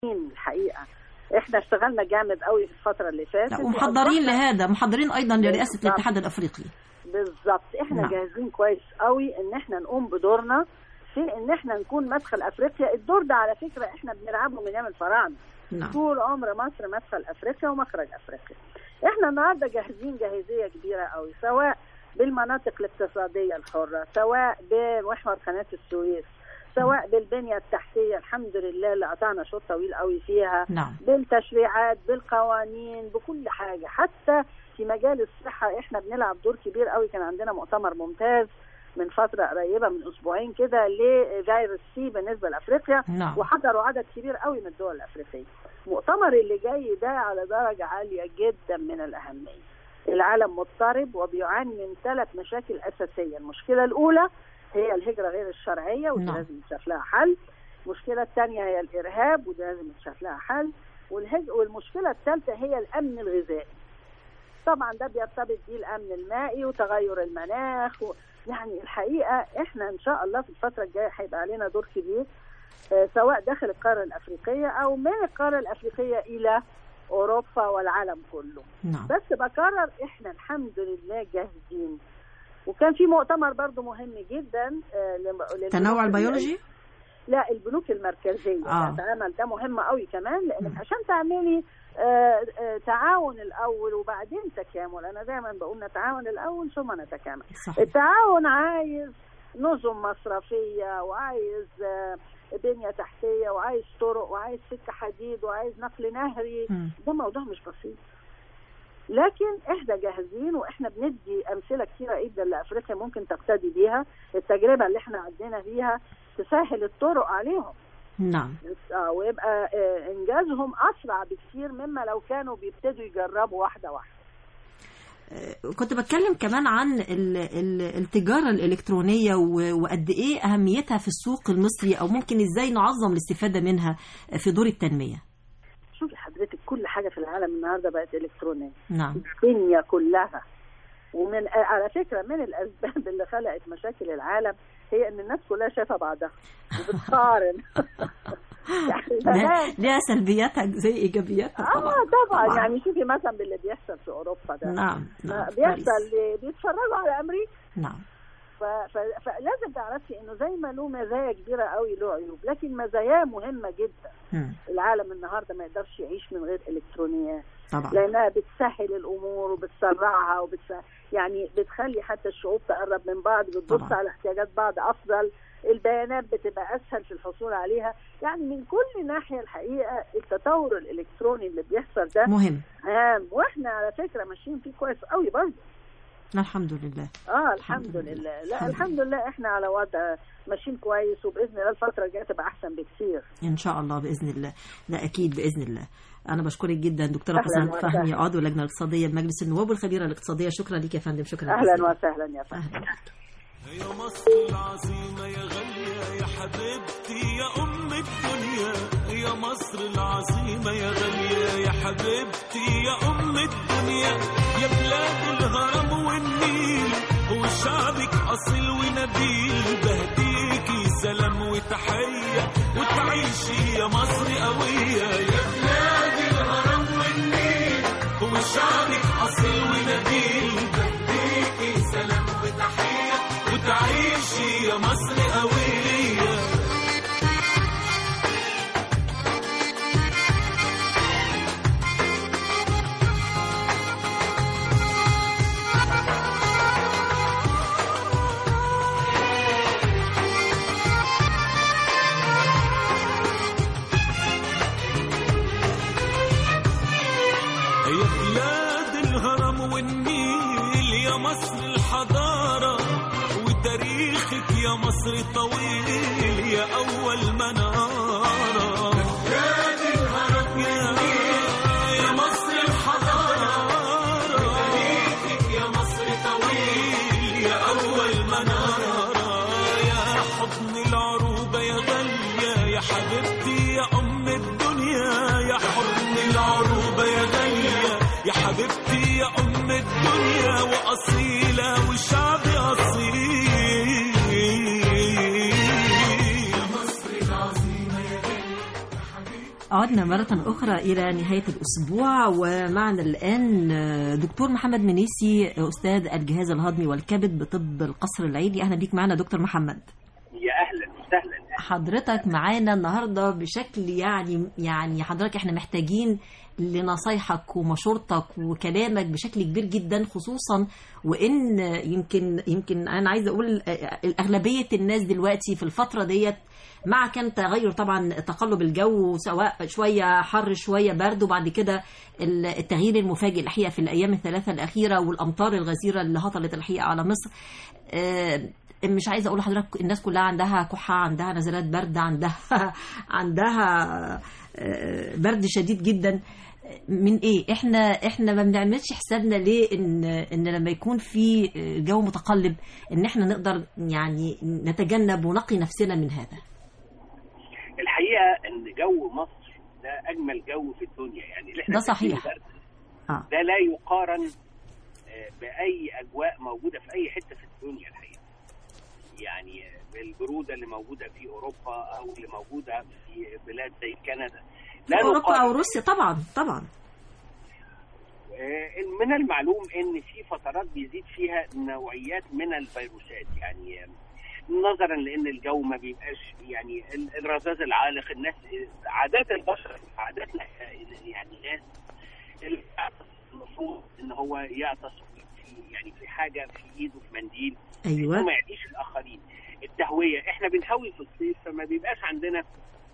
الحقيقه احنا اشتغلنا جامد قوي في الفتره اللي فاتت لا ومحضرين لهذا محضرين ايضا لرئاسه بالضبط. الاتحاد الافريقي بالظبط احنا نعم. جاهزين كويس قوي ان احنا نقوم بدورنا في ان احنا نكون مدخل افريقيا الدور ده على فكره احنا بنلعبه من ايام الفراعنه نعم طول عمر مصر مدخل افريقيا ومخرج افريقيا احنا النهارده جاهزين جاهزيه كبيره قوي سواء بالمناطق الاقتصاديه الحره سواء بمحور قناه السويس سواء بالبنيه التحتيه الحمد لله اللي قطعنا شوط طويل قوي فيها نعم بالتشريعات بالقوانين بكل حاجه حتى في مجال الصحه احنا بنلعب دور كبير قوي كان عندنا مؤتمر ممتاز من فتره قريبه من اسبوعين كده لفيروس سي بالنسبه لافريقيا نعم وحضروا عدد كبير قوي من الدول الافريقيه. المؤتمر اللي جاي ده على درجه عاليه جدا من الاهميه. العالم مضطرب وبيعاني من ثلاث مشاكل اساسيه، المشكله الاولى هي الهجره غير الشرعيه ودي نعم. لازم يتشاف لها حل. المشكله الثانيه هي الارهاب ودي لازم يتشاف لها حل. والهج... والمشكله الثالثه هي الامن الغذائي. طبعا ده بيرتبط بيه الامن المائي وتغير المناخ و... يعني الحقيقه احنا ان شاء الله في الفتره الجايه هيبقى علينا دور كبير آه، سواء داخل القاره الافريقيه او من القاره الافريقيه الى اوروبا والعالم كله نعم بس بكرر احنا الحمد لله جاهزين وكان في مؤتمر برضو مهم جدا آه، لم- للبنوك تنوع ال- البيولوجي لا البنوك المركزيه آه. تتعامل ده مهم قوي كمان لانك مم. عشان تعملي آه، آه، تعاون الاول وبعدين تكامل انا دايما بقول نتعاون الاول ثم نتكامل صح التعاون عايز نظم مصرفيه وعايز آه، بنيه تحتيه وعايز طرق وعايز سكه حديد وعايز نقل نهري مم. ده موضوع مش بسيط لكن احنا جاهزين واحنا بندي امثله كثيره جدا لافريقيا ممكن تقتدي بيها التجربه اللي احنا عدينا بيها تسهل الطرق عليهم نعم آه، ويبقى آه، انجازهم اسرع بكثير مما لو كانوا بيبتدوا يجربوا واحده واحده آه، كنت بتكلم كمان عن ال- ال- التجارة الإلكترونية و- وقد إيه أهميتها في السوق المصري أو ممكن إزاي نعظم الاستفادة منها في دور التنمية شوفي حضرتك كل حاجه في العالم النهارده بقت الكترونيه نعم الدنيا كلها ومن على فكره من الاسباب اللي خلقت مشاكل العالم هي ان الناس كلها شايفه بعضها وبتقارن يعني لها زمان لها سلبياتها زي إيجابياتها اه طبعا طبعا طبعاً. يعني شوفي مثلا باللي بيحصل في اوروبا ده نعم نعم ما كويس. بيحصل اللي بيتفرجوا على امريكا نعم ف... ف... فلازم تعرفي انه زي ما له مزايا كبيره قوي له عيوب لكن مزاياه مهمه جدا مم. العالم النهارده ما يقدرش يعيش من غير الكترونيات طبعا لانها بتسهل الامور وبتسرعها وبتس... يعني بتخلي حتى الشعوب تقرب من بعض بتبص طبعا. على احتياجات بعض افضل البيانات بتبقى اسهل في الحصول عليها يعني من كل ناحيه الحقيقه التطور الالكتروني اللي بيحصل ده مهم هام واحنا على فكره ماشيين فيه كويس قوي برضه الحمد لله اه الحمد الحمد لله. لله لا الحمد الحمد لله احنا على وضع ماشيين كويس وباذن الله الفتره الجايه تبقى احسن بكثير إن شاء الله بإذن الله ده أكيد بإذن الله أنا بشكرك جدا دكتورة أهلاً حسن وسهلاً. فهمي عضو اللجنة الاقتصادية بمجلس النواب والخبيرة الاقتصادية شكرا لك يا فندم شكرا اهلا جزيلاً. وسهلا يا فندم أهلا يا مصر العظيمة يا غالية يا حبيبتي يا أم الدنيا يا مصر العظيمة يا غالية يا حبيبتي يا أم الدنيا يا بلاد الهرم والنيل وشعبك أصيل ونبيل بهديكي سلام وتحية وتعيشي يا مصر قوية يا بلاد الهرم والنيل وشعبك أصيل ونبيل بهديكي سلام وتحية وتعيشي يا مصر قوية يا بلاد الهرم والنيل يا مصر الحضارة وتاريخك يا مصر طويل يا أول منارة بلاد الهرم والنيل يا مصر الحضارة وتاريخك يا مصر طويل يا أول منارة يا حضن العروبة يا غالية يا حبيبتي يا أم الدنيا يا حضن العروبة يا غالية يا حبيبتي يا أم الدنيا وأصيلة وشعبي أصيل يا مصر العظيمة عدنا مرة أخرى إلى نهاية الأسبوع ومعنا الآن دكتور محمد منيسي أستاذ الجهاز الهضمي والكبد بطب القصر العيني أهلا بيك معنا دكتور محمد يا اهلا وسهلا حضرتك معانا النهارده بشكل يعني يعني حضرتك احنا محتاجين لنصايحك ومشورتك وكلامك بشكل كبير جدا خصوصا وان يمكن يمكن انا عايزه اقول اغلبيه الناس دلوقتي في الفتره ديت مع كان تغير طبعا تقلب الجو سواء شويه حر شويه برد وبعد كده التغيير المفاجئ الحقيقه في الايام الثلاثه الاخيره والامطار الغزيره اللي هطلت الحقيقه على مصر آه، مش عايزه اقول لحضرتك الناس كلها عندها كحه عندها نزلات برد عندها عندها آه، برد شديد جدا من ايه احنا احنا ما بنعملش حسابنا ليه ان ان لما يكون في جو متقلب ان احنا نقدر يعني نتجنب ونقي نفسنا من هذا الحقيقه ان جو مصر ده اجمل جو في الدنيا يعني اللي احنا ده صحيح. فيه برد اه ده لا يقارن آه، باي اجواء موجوده في اي حته في الدنيا الحقيقه يعني آه، بالبروده اللي موجوده في اوروبا او اللي موجوده في بلاد زي كندا في اوروبا او روسيا طبعا طبعا آه، من المعلوم ان في فترات بيزيد فيها نوعيات من الفيروسات يعني آه، نظرا لان الجو ما بيبقاش يعني ال- الرذاذ العالق الناس آه، عادات البشر عاداتنا آه، يعني ناس اللي المفروض ان هو يعطس في يعني في حاجه في ايده في منديل ايوه وما يعديش الاخرين التهويه احنا بنهوي في الصيف فما بيبقاش عندنا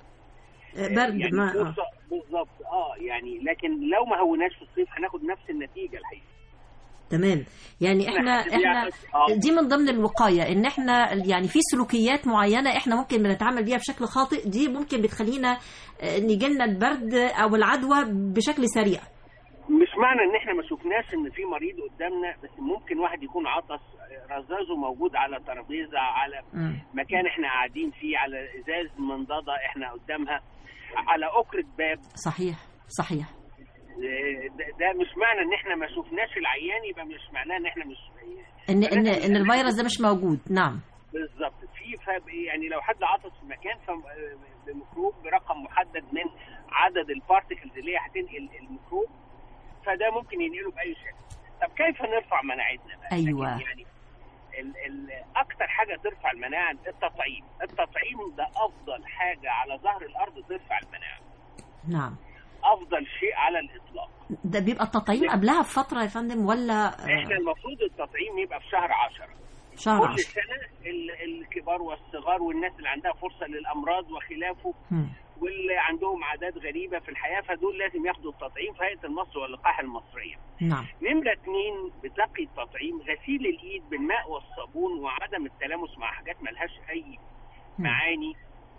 آه، برد يعني ما آه. فرصة بالظبط اه يعني لكن لو ما هوناش في الصيف هناخد نفس النتيجه الحقيقه تمام يعني احنا إحنا احنا آه. دي من ضمن الوقايه ان احنا يعني في سلوكيات معينه احنا ممكن بنتعامل بيها بشكل خاطئ دي ممكن بتخلينا آه، نيجي لنا البرد او العدوى بشكل سريع مش معنى ان احنا ما شفناش ان في مريض قدامنا بس ممكن واحد يكون عطس رذاذه موجود على ترابيزه على مم. مكان احنا قاعدين فيه على ازاز منضده احنا قدامها على اكرة باب صحيح صحيح آه، ده ده مش معنى ان احنا ما شفناش العيان يبقى مش معناه ان احنا مش ان ان ان الفيروس ده مش موجود نعم بالظبط في ف- يعني لو حد عطس في مكان فالميكروب برقم محدد من عدد البارتكلز اللي هي هتنقل الميكروب فده ممكن ينقله باي شكل طب كيف نرفع مناعتنا بقى أيوة. لكن يعني ال ال اكتر حاجه ترفع المناعه التطعيم التطعيم ده افضل حاجه على ظهر الارض ترفع المناعه نعم افضل شيء على الاطلاق ده بيبقى التطعيم قبلها بفتره يا فندم ولا احنا آه، المفروض التطعيم يبقى في شهر 10 شهر كل عشر سنه ال- الكبار والصغار والناس اللي عندها فرصه للامراض وخلافه مم. واللي عندهم عادات غريبه في الحياه فدول لازم ياخدوا التطعيم في هيئه المصل واللقاح المصريه. نعم نمره اثنين بتلقي التطعيم غسيل الايد بالماء والصابون وعدم التلامس مع حاجات ملهاش اي مم. معاني.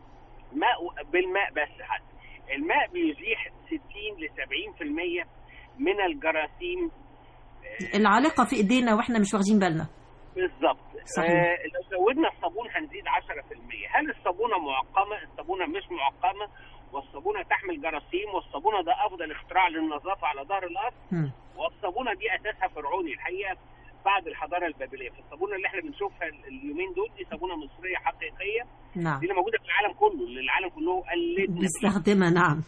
ماء و- بالماء بس حتى. الماء بيزيح 60 ل 70% من الجراثيم العالقه في ايدينا واحنا مش واخدين بالنا بالظبط صحيح. آه لو زودنا الصابون هنزيد 10% هل الصابونه معقمه الصابونه مش معقمه والصابونه تحمل جراثيم والصابونه ده افضل اختراع للنظافه على ظهر الارض مم. والصابونه دي اساسها فرعوني الحقيقه بعد الحضاره البابليه فالصابونه اللي احنا بنشوفها اليومين دول دي صابونه مصريه حقيقيه نعم دي اللي موجوده في العالم كله اللي العالم كله قلدنا فيها. بنستخدمها نعم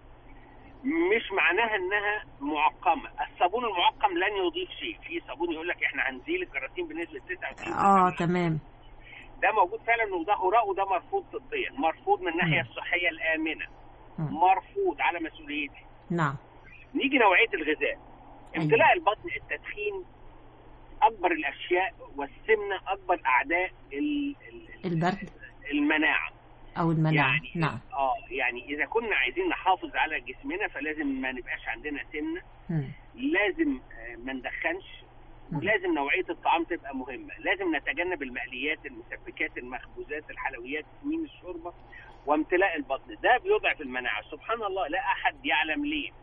مش معناها انها معقمه الصابون المعقم لن يضيف شيء في صابون يقول لك احنا هنزيل الجراثيم بنسبه 99 اه تمام ده موجود فعلا وده هراء وده مرفوض طبيا مرفوض من الناحيه مم. الصحيه الامنه مم. مرفوض على مسؤوليتي نعم نيجي نوعيه الغذاء امتلاء البطن التدخين اكبر الاشياء والسمنه اكبر اعداء ال- ال- البرد المناعه او المناعه يعني نعم اه يعني اذا كنا عايزين نحافظ على جسمنا فلازم ما نبقاش عندنا سمنه مم. لازم آه، ما ندخنش مم. ولازم نوعيه الطعام تبقى مهمه لازم نتجنب المقليات المسبكات المخبوزات الحلويات سمين الشوربه وامتلاء البطن ده بيضعف المناعه سبحان الله لا احد يعلم ليه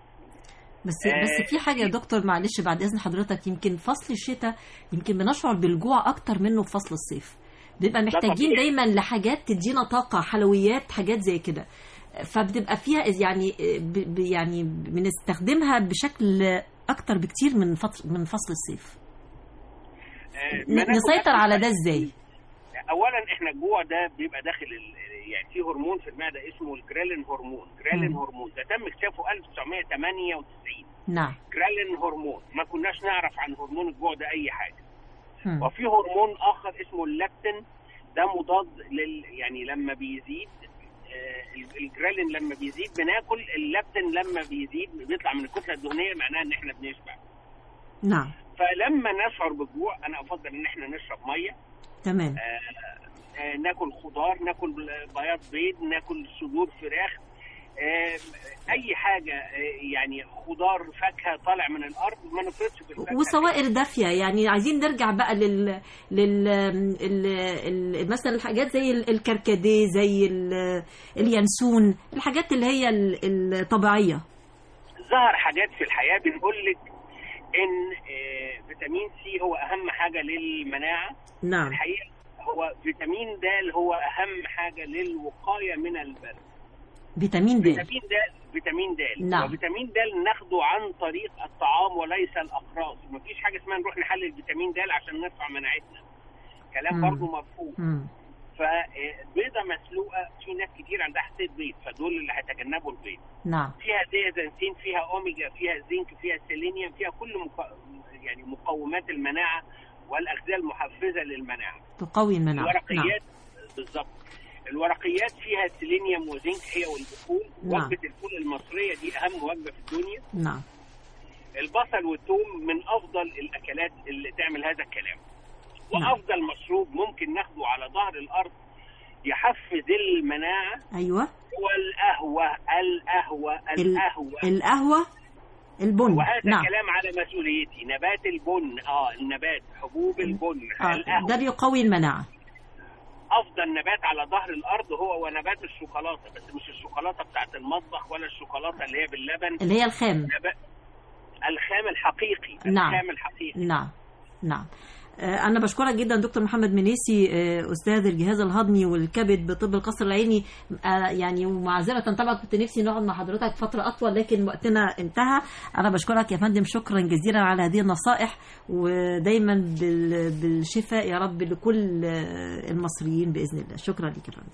بس آه، بس في حاجه يا دكتور معلش بعد اذن حضرتك يمكن فصل الشتاء يمكن بنشعر بالجوع اكتر منه في فصل الصيف بنبقى محتاجين طبيعي. دايما لحاجات تدينا طاقه حلويات حاجات زي كده فبتبقى فيها يعني ب- ب- يعني بنستخدمها بشكل اكتر بكتير من فصل من فصل الصيف آه، ن- ما ناكل نسيطر أكل على ده ازاي اولا احنا الجوع ده بيبقى داخل ال... يعني في هرمون في المعده اسمه الجريلين هرمون جريلين مم. هرمون ده تم اكتشافه 1998 نعم جريلين هرمون ما كناش نعرف عن هرمون الجوع ده اي حاجه مم. وفي هرمون اخر اسمه اللابتين ده مضاد لل يعني لما بيزيد آه، الجريلين لما بيزيد بناكل اللابتين لما بيزيد بيطلع من الكتله الدهنيه معناها ان احنا بنشبع نعم فلما نشعر بالجوع انا افضل ان احنا نشرب ميه تمام آه، آه، ناكل خضار ناكل بياض بيض ناكل صدور فراخ آه، اي حاجه آه، يعني خضار فاكهه طالع من الارض ما نفرطش في الفاكهه وسوائل دافيه يعني عايزين نرجع بقى لل لل ال... ال... مثلا الحاجات زي ال- الكركديه زي ال... اليانسون الحاجات اللي هي ال- الطبيعيه ظهر حاجات في الحياه بنقول لك ان آه، فيتامين سي هو اهم حاجه للمناعه نعم الحقيقه هو فيتامين د هو اهم حاجه للوقايه من البرد فيتامين د فيتامين د فيتامين د نعم. وفيتامين د ناخده عن طريق الطعام وليس الاقراص مفيش حاجه اسمها نروح نحلل فيتامين د عشان نرفع مناعتنا كلام مم. برضه مرفوض مم. فبيضه مسلوقه في ناس كتير عندها حساسيه بيض فدول اللي هيتجنبوا البيض نعم فيها ديازنسين فيها اوميجا فيها زنك فيها سيلينيوم فيها كل مق... يعني مقومات المناعه والاغذيه المحفزه للمناعه تقوي المناعه نعم الورقيات بالظبط الورقيات فيها سيلينيوم وزنك هي والبخول نعم. وجبه الفول المصريه دي اهم وجبه في الدنيا نعم البصل والثوم من افضل الاكلات اللي تعمل هذا الكلام نعم. وافضل مشروب ممكن ناخده على ظهر الارض يحفز المناعه ايوه هو القهوه القهوه ال- القهوه القهوه البن وهذا نعم كلام على مسؤوليتي نبات البن اه النبات حبوب البن آه. القهوه ده بيقوي المناعه افضل نبات على ظهر الارض هو ونبات الشوكولاته بس مش الشوكولاته بتاعت المطبخ ولا الشوكولاته اللي هي باللبن اللي هي الخام نبات الخام الحقيقي نعم. الخام الحقيقي نعم نعم آه، أنا بشكرك جدا دكتور محمد منيسي آه، أستاذ الجهاز الهضمي والكبد بطب القصر العيني آه، يعني ومعذرة طبعا كنت نفسي نقعد مع حضرتك فترة أطول لكن وقتنا انتهى أنا بشكرك يا فندم شكرا جزيلا على هذه النصائح ودايما بال- بالشفاء يا رب لكل آه، المصريين بإذن الله شكرا لك يا فندم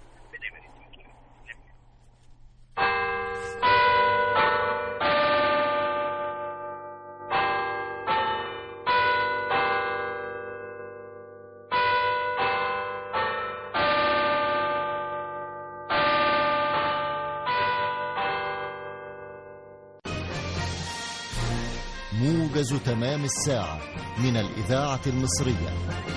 موجز تمام الساعة من الإذاعة المصرية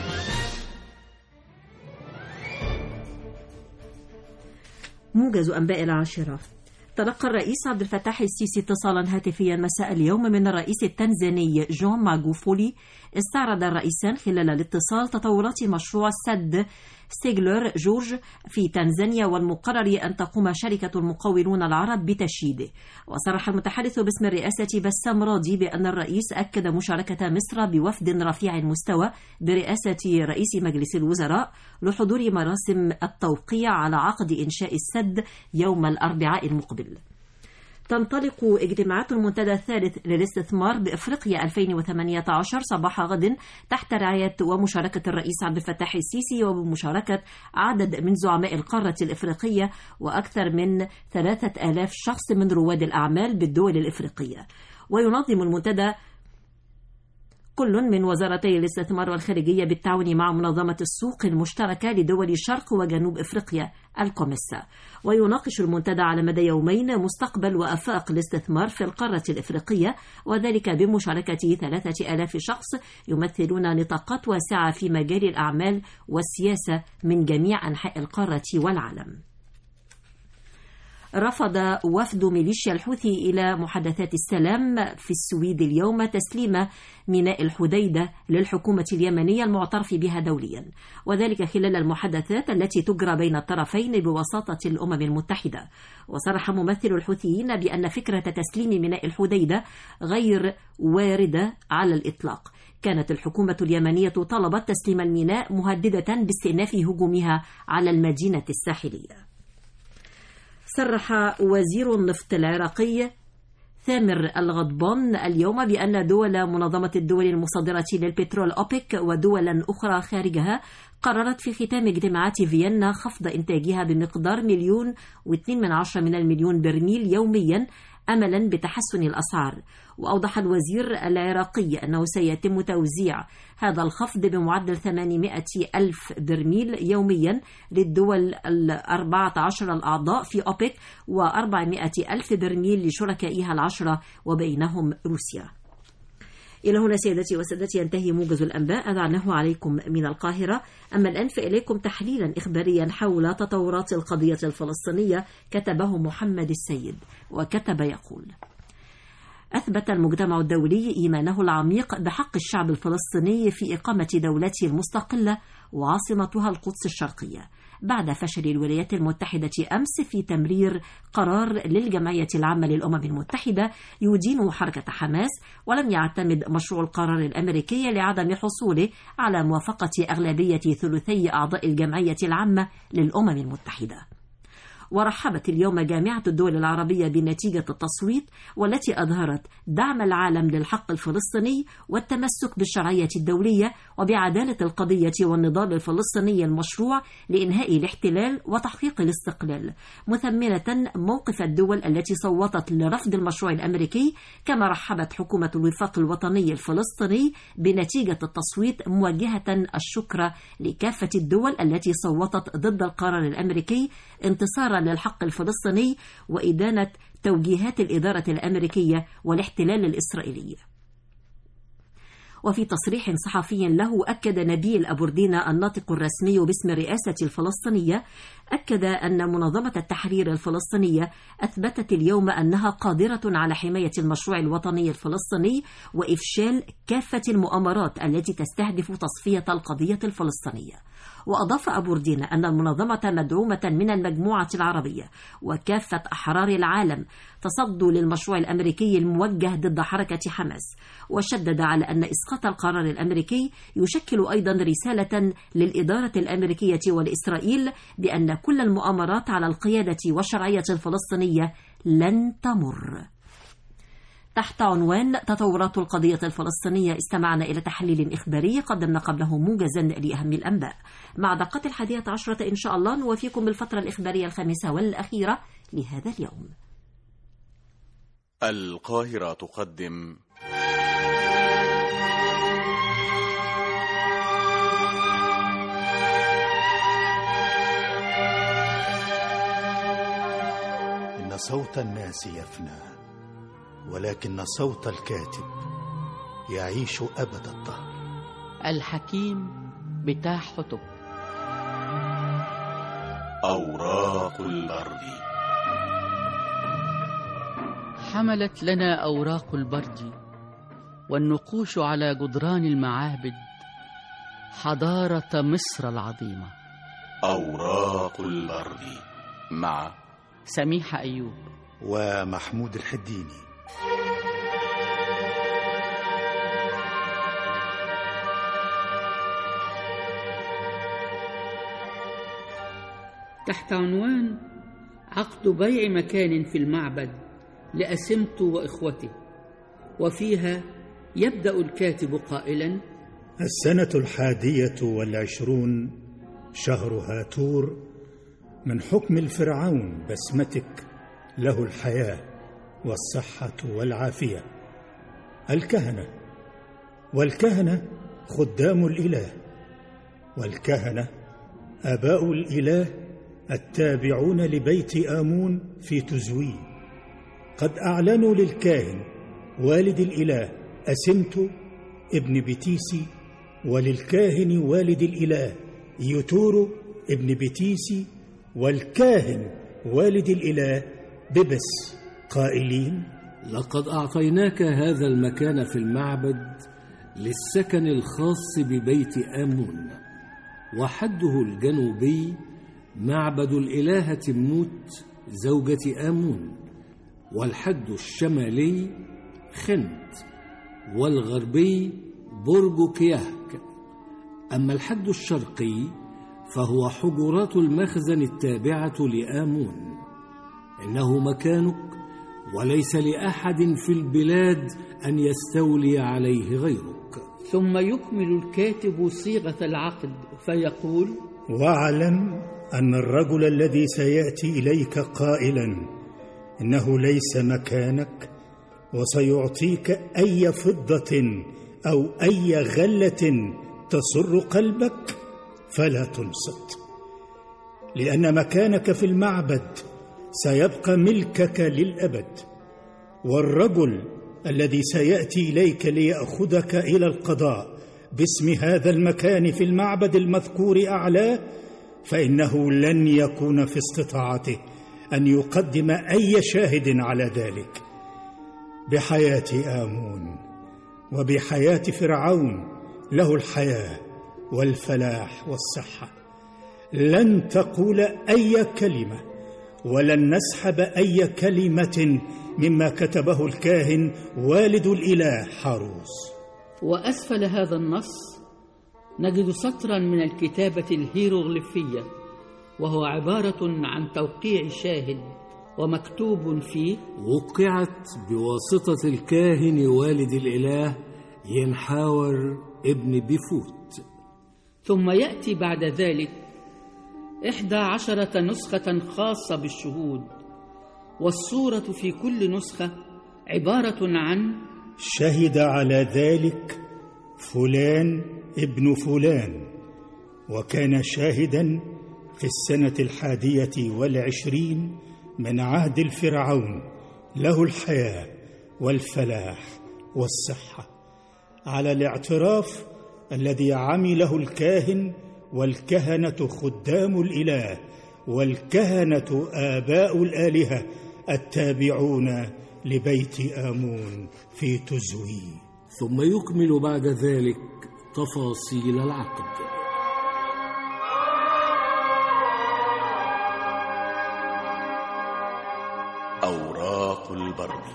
موجز أنباء العاشرة تلقى الرئيس عبد الفتاح السيسي اتصالا هاتفيا مساء اليوم من الرئيس التنزاني جون ماغوفولي استعرض الرئيسان خلال الاتصال تطورات مشروع سد سيجلر جورج في تنزانيا والمقرر أن تقوم شركة المقاولون العرب بتشييده وصرح المتحدث باسم الرئاسة بسام راضي بأن الرئيس أكد مشاركة مصر بوفد رفيع المستوى برئاسة رئيس مجلس الوزراء لحضور مراسم التوقيع على عقد إنشاء السد يوم الأربعاء المقبل تنطلق اجتماعات المنتدى الثالث للاستثمار بافريقيا 2018 صباح غد تحت رعايه ومشاركه الرئيس عبد الفتاح السيسي وبمشاركه عدد من زعماء القاره الافريقيه واكثر من 3000 شخص من رواد الاعمال بالدول الافريقيه. وينظم المنتدى كل من وزارتي الاستثمار والخارجية بالتعاون مع منظمة السوق المشتركة لدول شرق وجنوب إفريقيا الكوميسا ويناقش المنتدى على مدى يومين مستقبل وأفاق الاستثمار في القارة الإفريقية وذلك بمشاركة ثلاثة آلاف شخص يمثلون نطاقات واسعة في مجال الأعمال والسياسة من جميع أنحاء القارة والعالم رفض وفد ميليشيا الحوثي إلى محادثات السلام في السويد اليوم تسليم ميناء الحديدة للحكومة اليمنية المعترف بها دوليا وذلك خلال المحادثات التي تجرى بين الطرفين بوساطة الأمم المتحدة وصرح ممثل الحوثيين بأن فكرة تسليم ميناء الحديدة غير واردة على الإطلاق كانت الحكومة اليمنية طلبت تسليم الميناء مهددة باستئناف هجومها على المدينة الساحلية صرح وزير النفط العراقي ثامر الغضبان اليوم بأن دول منظمة الدول المصدرة للبترول أوبك ودولا أخرى خارجها قررت في ختام اجتماعات فيينا خفض إنتاجها بمقدار مليون واثنين من عشرة من المليون برميل يوميا أملا بتحسن الأسعار وأوضح الوزير العراقي أنه سيتم توزيع هذا الخفض بمعدل 800 ألف برميل يوميا للدول الأربعة عشر الأعضاء في أوبك و400 ألف برميل لشركائها العشرة وبينهم روسيا إلى هنا سيدتي وسادتي ينتهي موجز الأنباء أذعناه عليكم من القاهرة أما الآن فإليكم تحليلا إخباريا حول تطورات القضية الفلسطينية كتبه محمد السيد وكتب يقول أثبت المجتمع الدولي إيمانه العميق بحق الشعب الفلسطيني في إقامة دولته المستقلة وعاصمتها القدس الشرقية بعد فشل الولايات المتحدة أمس في تمرير قرار للجمعية العامة للأمم المتحدة يدين حركة حماس ولم يعتمد مشروع القرار الأمريكي لعدم حصوله على موافقة أغلبية ثلثي أعضاء الجمعية العامة للأمم المتحدة. ورحبت اليوم جامعة الدول العربية بنتيجة التصويت والتي أظهرت دعم العالم للحق الفلسطيني والتمسك بالشرعية الدولية وبعدالة القضية والنضال الفلسطيني المشروع لإنهاء الاحتلال وتحقيق الاستقلال مثمنة موقف الدول التي صوتت لرفض المشروع الأمريكي كما رحبت حكومة الوفاق الوطني الفلسطيني بنتيجة التصويت موجهة الشكر لكافة الدول التي صوتت ضد القرار الأمريكي انتصارا للحق الفلسطيني وإدانة توجيهات الإدارة الأمريكية والاحتلال الإسرائيلي وفي تصريح صحفي له أكد نبيل أبوردينا الناطق الرسمي باسم الرئاسة الفلسطينية أكد أن منظمة التحرير الفلسطينية أثبتت اليوم أنها قادرة على حماية المشروع الوطني الفلسطيني وإفشال كافة المؤامرات التي تستهدف تصفية القضية الفلسطينية وأضاف أبوردين أن المنظمة مدعومة من المجموعة العربية وكافة أحرار العالم تصدوا للمشروع الأمريكي الموجه ضد حركة حماس وشدد على أن إسقاط القرار الأمريكي يشكل أيضا رسالة للإدارة الأمريكية والإسرائيل بأن كل المؤامرات على القيادة والشرعية الفلسطينية لن تمر تحت عنوان تطورات القضية الفلسطينية استمعنا إلى تحليل إخباري قدمنا قبله موجزا لأهم الأنباء مع دقة الحادية عشرة إن شاء الله نوافيكم بالفترة الإخبارية الخامسة والأخيرة لهذا اليوم القاهرة تقدم إن صوت الناس يفنى ولكن صوت الكاتب يعيش أبد الدهر الحكيم بتاع حطب أوراق الأرض حملت لنا أوراق البرد والنقوش على جدران المعابد حضارة مصر العظيمة أوراق الأرض مع سميحة أيوب ومحمود الحديني تحت عنوان عقد بيع مكان في المعبد لأسمت وإخوته وفيها يبدأ الكاتب قائلا السنة الحادية والعشرون شهر هاتور من حكم الفرعون بسمتك له الحياة والصحة والعافية الكهنة والكهنة خدام الإله والكهنة آباء الإله التابعون لبيت آمون في تزوين قد أعلنوا للكاهن والد الإله أسمت ابن بتيسي وللكاهن والد الإله يوتورو ابن بتيسي والكاهن والد الإله ببس قائلين لقد أعطيناك هذا المكان في المعبد للسكن الخاص ببيت آمون وحده الجنوبي معبد الإلهة موت زوجة آمون والحد الشمالي خنت والغربي برج كياهك أما الحد الشرقي فهو حجرات المخزن التابعة لآمون إنه مكانك وليس لأحد في البلاد أن يستولي عليه غيرك ثم يكمل الكاتب صيغة العقد فيقول واعلم أن الرجل الذي سيأتي إليك قائلا إنه ليس مكانك وسيعطيك أي فضة أو أي غلة تسر قلبك فلا تنصت لأن مكانك في المعبد سيبقى ملكك للأبد والرجل الذي سيأتي إليك ليأخذك إلى القضاء باسم هذا المكان في المعبد المذكور أعلاه فإنه لن يكون في استطاعته أن يقدم أي شاهد على ذلك بحياة آمون وبحياة فرعون له الحياة والفلاح والصحة لن تقول أي كلمة ولن نسحب أي كلمة مما كتبه الكاهن والد الإله حاروس وأسفل هذا النص نجد سطرا من الكتابة الهيروغليفية وهو عبارة عن توقيع شاهد ومكتوب فيه وقعت بواسطة الكاهن والد الإله ينحاور ابن بفوت ثم يأتي بعد ذلك إحدى عشرة نسخة خاصة بالشهود والصورة في كل نسخة عبارة عن شهد على ذلك فلان ابن فلان وكان شاهدا في السنة الحادية والعشرين من عهد الفرعون له الحياة والفلاح والصحة على الاعتراف الذي عمله الكاهن والكهنة خدام الإله والكهنة آباء الآلهة التابعون لبيت آمون في تزوي ثم يكمل بعد ذلك تفاصيل العقد أوراق البرد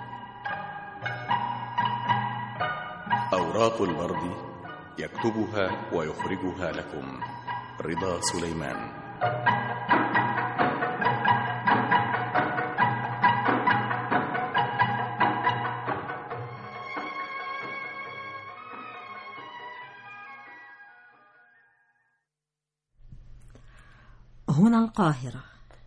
أوراق البرد يكتبها ويخرجها لكم رضا سليمان هنا القاهرة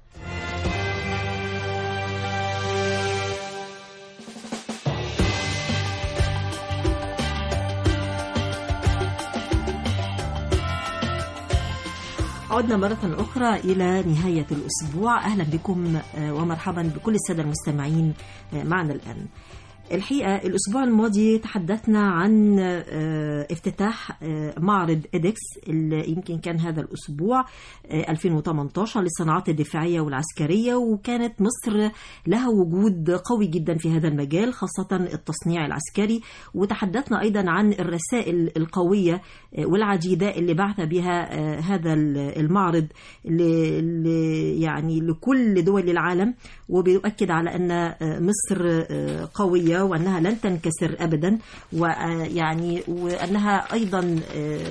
عدنا مرة أخرى إلى نهاية الأسبوع أهلا بكم ومرحبا بكل السادة المستمعين معنا الآن الحقيقة الأسبوع الماضي تحدثنا عن افتتاح معرض إيدكس اللي يمكن كان هذا الأسبوع 2018 للصناعات الدفاعية والعسكرية وكانت مصر لها وجود قوي جدا في هذا المجال خاصة التصنيع العسكري وتحدثنا أيضا عن الرسائل القوية والعديدة اللي بعث بها هذا المعرض يعني لكل دول العالم وبيؤكد على أن مصر قوية وأنها لن تنكسر أبدا ويعني وأنها أيضا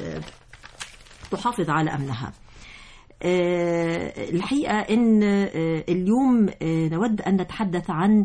تحافظ على أمنها الحقيقة أن اليوم نود أن نتحدث عن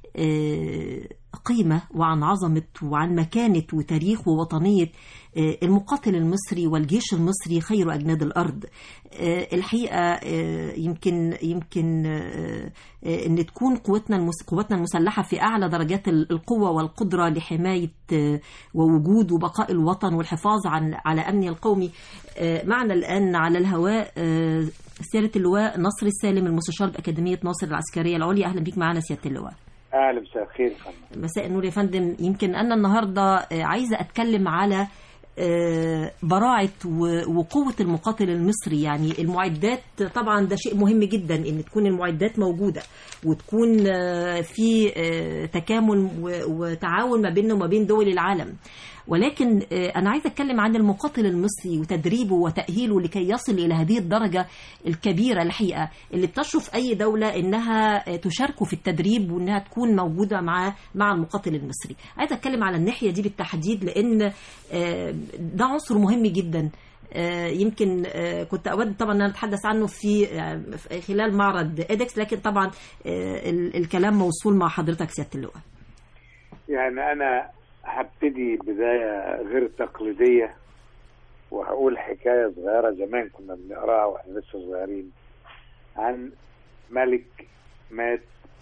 قيمة وعن عظمة وعن مكانة وتاريخ ووطنية المقاتل المصري والجيش المصري خير أجناد الأرض الحقيقة يمكن يمكن أن تكون قوتنا قوتنا المسلحة في أعلى درجات القوة والقدرة لحماية ووجود وبقاء الوطن والحفاظ عن على أمنه القومي معنا الآن على الهواء سيادة اللواء نصر السالم المستشار بأكاديمية ناصر العسكرية العليا أهلا بك معنا سيادة اللواء اهلا مساء الخير يا فندم مساء النور يا فندم يمكن انا النهارده عايزه اتكلم على براعة وقوة المقاتل المصري يعني المعدات طبعا ده شيء مهم جدا ان تكون المعدات موجودة وتكون في تكامل وتعاون ما بيننا وما بين دول العالم ولكن أنا عايزة أتكلم عن المقاتل المصري وتدريبه وتأهيله لكي يصل إلى هذه الدرجة الكبيرة الحقيقة اللي بتشرف أي دولة إنها تشاركه في التدريب وإنها تكون موجودة مع مع المقاتل المصري عايزة أتكلم على الناحية دي بالتحديد لأن ده عنصر مهم جدا آه، يمكن آه، كنت اود طبعا ان أنا اتحدث عنه في آه، في خلال معرض ايدكس لكن طبعا آه، ال- الكلام موصول مع حضرتك سياده اللواء يعني انا هبتدي بدايه غير تقليديه وهقول حكايه صغيره زمان كنا بنقراها واحنا لسه صغيرين عن ملك مات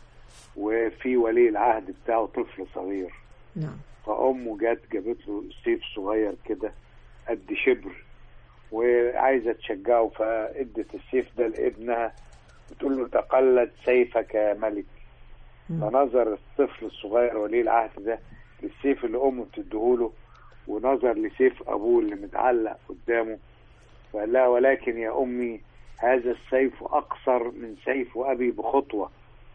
وفي ولي العهد بتاعه طفل صغير نعم فامه جت جابت له سيف صغير كده قد شبر وعايزه تشجعه فادت السيف ده لابنها بتقول له تقلد سيفك يا ملك فنظر الطفل الصغير ولي العهد ده للسيف اللي امه بتديهوله ونظر لسيف ابوه اللي متعلق قدامه فقال لها ولكن يا امي هذا السيف اقصر من سيف ابي بخطوه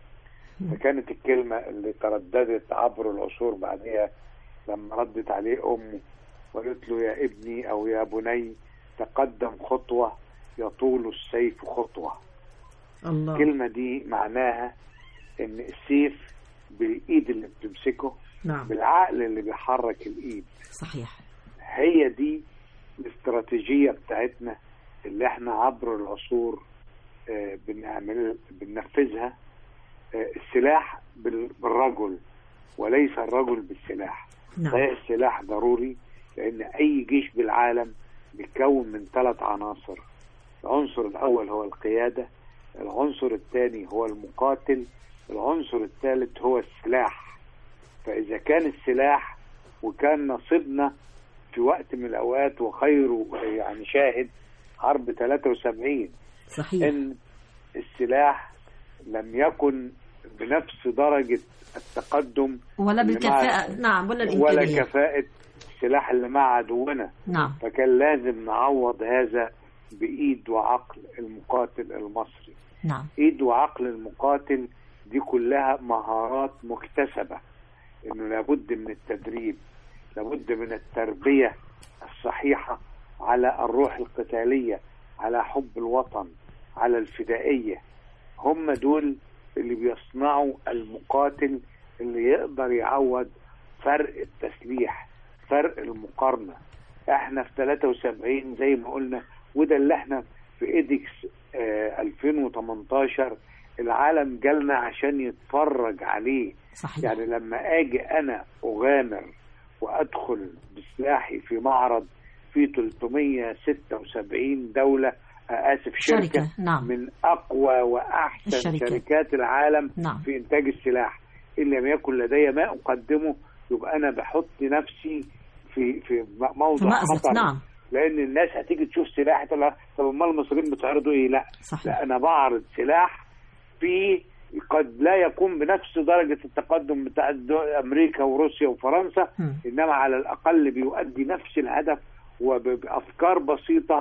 فكانت الكلمه اللي ترددت عبر العصور بعدها لما ردت عليه امه وقالت له يا ابني او يا بني تقدم خطوه يطول السيف خطوه الله الكلمه دي معناها ان السيف بالايد اللي بتمسكه نعم بالعقل اللي بيحرك الايد صحيح هي دي الاستراتيجيه بتاعتنا اللي احنا عبر العصور آه، بنعمل بننفذها آه، السلاح بال- بالرجل وليس الرجل بالسلاح نعم. صحيح السلاح ضروري لان اي جيش بالعالم بيتكون من ثلاث عناصر العنصر الاول هو القياده العنصر الثاني هو المقاتل العنصر الثالث هو السلاح فاذا كان السلاح وكان نصيبنا في وقت من الاوقات وخيره يعني شاهد حرب 73 صحيح ان السلاح لم يكن بنفس درجه التقدم ولا اللي بالكفاءة مع- نعم ولا ولا الإمكانية كفاءه السلاح اللي مع عدونا نعم فكان لازم نعوض هذا بايد وعقل المقاتل المصري نعم ايد وعقل المقاتل دي كلها مهارات مكتسبه انه لابد من التدريب لابد من التربيه الصحيحه على الروح القتاليه على حب الوطن على الفدائيه هم دول اللي بيصنعوا المقاتل اللي يقدر يعوض فرق التسليح فرق المقارنه احنا في 73 زي ما قلنا وده اللي احنا في ايدكس آه 2018 العالم جالنا عشان يتفرج عليه صحيح. يعني لما اجي انا اغامر وادخل بسلاحي في معرض فيه 376 دوله آه اسف شركه, شركة، نعم. من اقوى واحسن الشركات. شركات العالم نعم. في انتاج السلاح ان لم يكن لدي ما اقدمه يبقى انا بحط نفسي في في موضع في مأزق، خطر نعم. لان الناس هتيجي تشوف سلاح تقول لها طب امال المصريين بتعرضوا ايه لا صحيح. لا انا بعرض سلاح في قد لا يكون بنفس درجة التقدم بتاع الدو- أمريكا وروسيا وفرنسا مم. إنما على الأقل بيؤدي نفس الهدف وبأفكار بسيطة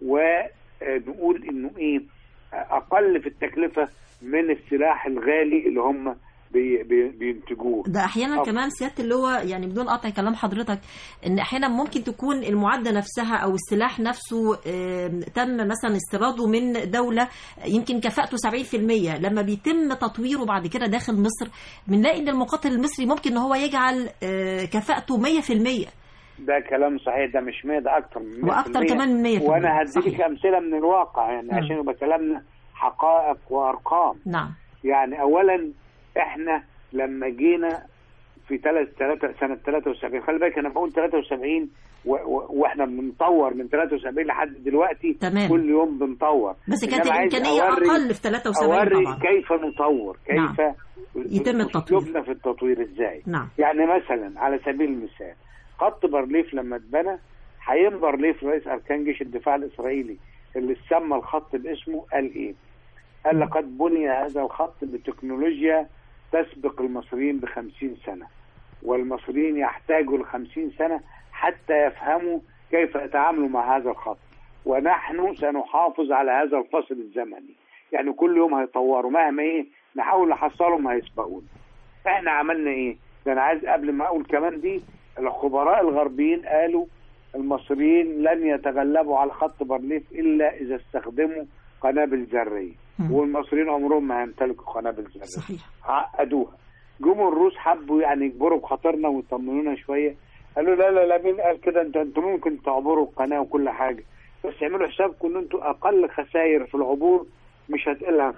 ونقول إنه إيه أقل في التكلفة من السلاح الغالي اللي هم بي بي بينتجوه ده احيانا أو- كمان سياده اللواء يعني بدون قطع كلام حضرتك ان احيانا ممكن تكون المعده نفسها او السلاح نفسه آم، تم مثلا استيراده من دوله يمكن كفاءته 70% لما بيتم تطويره بعد كده داخل مصر بنلاقي ان المقاتل المصري ممكن ان هو يجعل آه، كفاءته 100% ده كلام صحيح ده مش 100 ده اكتر من 100% وأكتر كمان من 100%. وانا هديك صحيح. امثله من الواقع يعني مم. عشان يبقى كلامنا حقائق وارقام نعم يعني اولا احنا لما جينا في ثلاث ثلاثة سنة 73 خلي بالك انا بقول 73 و... و... واحنا بنطور من 73 لحد دلوقتي تمام. كل يوم بنطور بس كانت إنما عايز الامكانيه أوري- اقل في 73 اوري طبعا كيف نطور كيف نعم. يتم التطوير. اسلوبنا في التطوير ازاي نعم يعني مثلا على سبيل المثال خط بارليف لما اتبنى حيين بارليف رئيس اركان جيش الدفاع الاسرائيلي اللي سمى الخط باسمه قال ايه؟ قال لقد بني هذا الخط بتكنولوجيا تسبق المصريين بخمسين سنة والمصريين يحتاجوا لخمسين سنة حتى يفهموا كيف يتعاملوا مع هذا الخط ونحن سنحافظ على هذا الفصل الزمني يعني كل يوم هيطوروا مهما ايه نحاول نحصلهم هيسبقونا احنا عملنا ايه ده انا عايز قبل ما اقول كمان دي الخبراء الغربيين قالوا المصريين لن يتغلبوا على خط بارليف الا اذا استخدموا قنابل ذريه والمصريين عمرهم ما هيمتلكوا قنابل ذريه صحيح عقدوها جم الروس حبوا يعني يجبروا بخاطرنا ويطمنونا شويه قالوا لا لا لا مين قال كده انت انتوا ممكن تعبروا القناه وكل حاجه بس اعملوا حسابكم ان انتوا اقل خسائر في العبور مش هتقل عن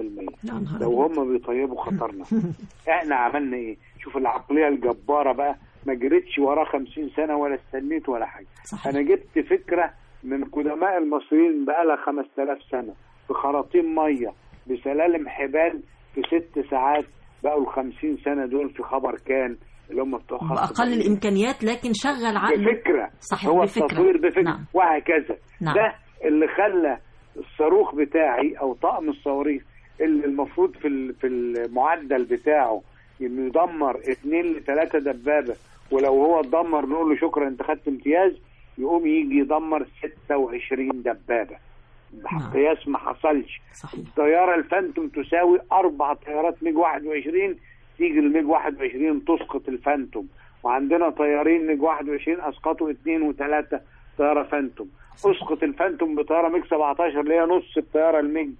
50% لو هم بيطيبوا خطرنا احنا عملنا ايه شوف العقليه الجباره بقى ما جريتش وراه 50 سنه ولا استنيت ولا حاجه صحيح. انا جبت فكره من قدماء المصريين بقى لها 5000 سنه بخراطيم ميه بسلالم حبال في ست ساعات بقوا ال 50 سنه دول في خبر كان اللي هم بتوع خط باقل برلين. الامكانيات لكن شغل عقل بفكره صحيح هو بفكره التطوير بفكره نعم. وهكذا نعم. ده اللي خلى الصاروخ بتاعي او طقم الصواريخ اللي المفروض في ال- في المعدل بتاعه انه يدمر اثنين لثلاثه دبابه ولو هو اتدمر نقول له شكرا انت خدت امتياز يقوم يجي يدمر 26 دبابه نعم. قياس ما حصلش صحيح الطياره الفانتوم تساوي اربع طيارات ميج 21 تيجي الميج 21 تسقط الفانتوم وعندنا طيارين ميج 21 اسقطوا اثنين وثلاثه طياره فانتوم اسقط الفانتوم بطياره ميج 17 اللي هي نص الطياره الميج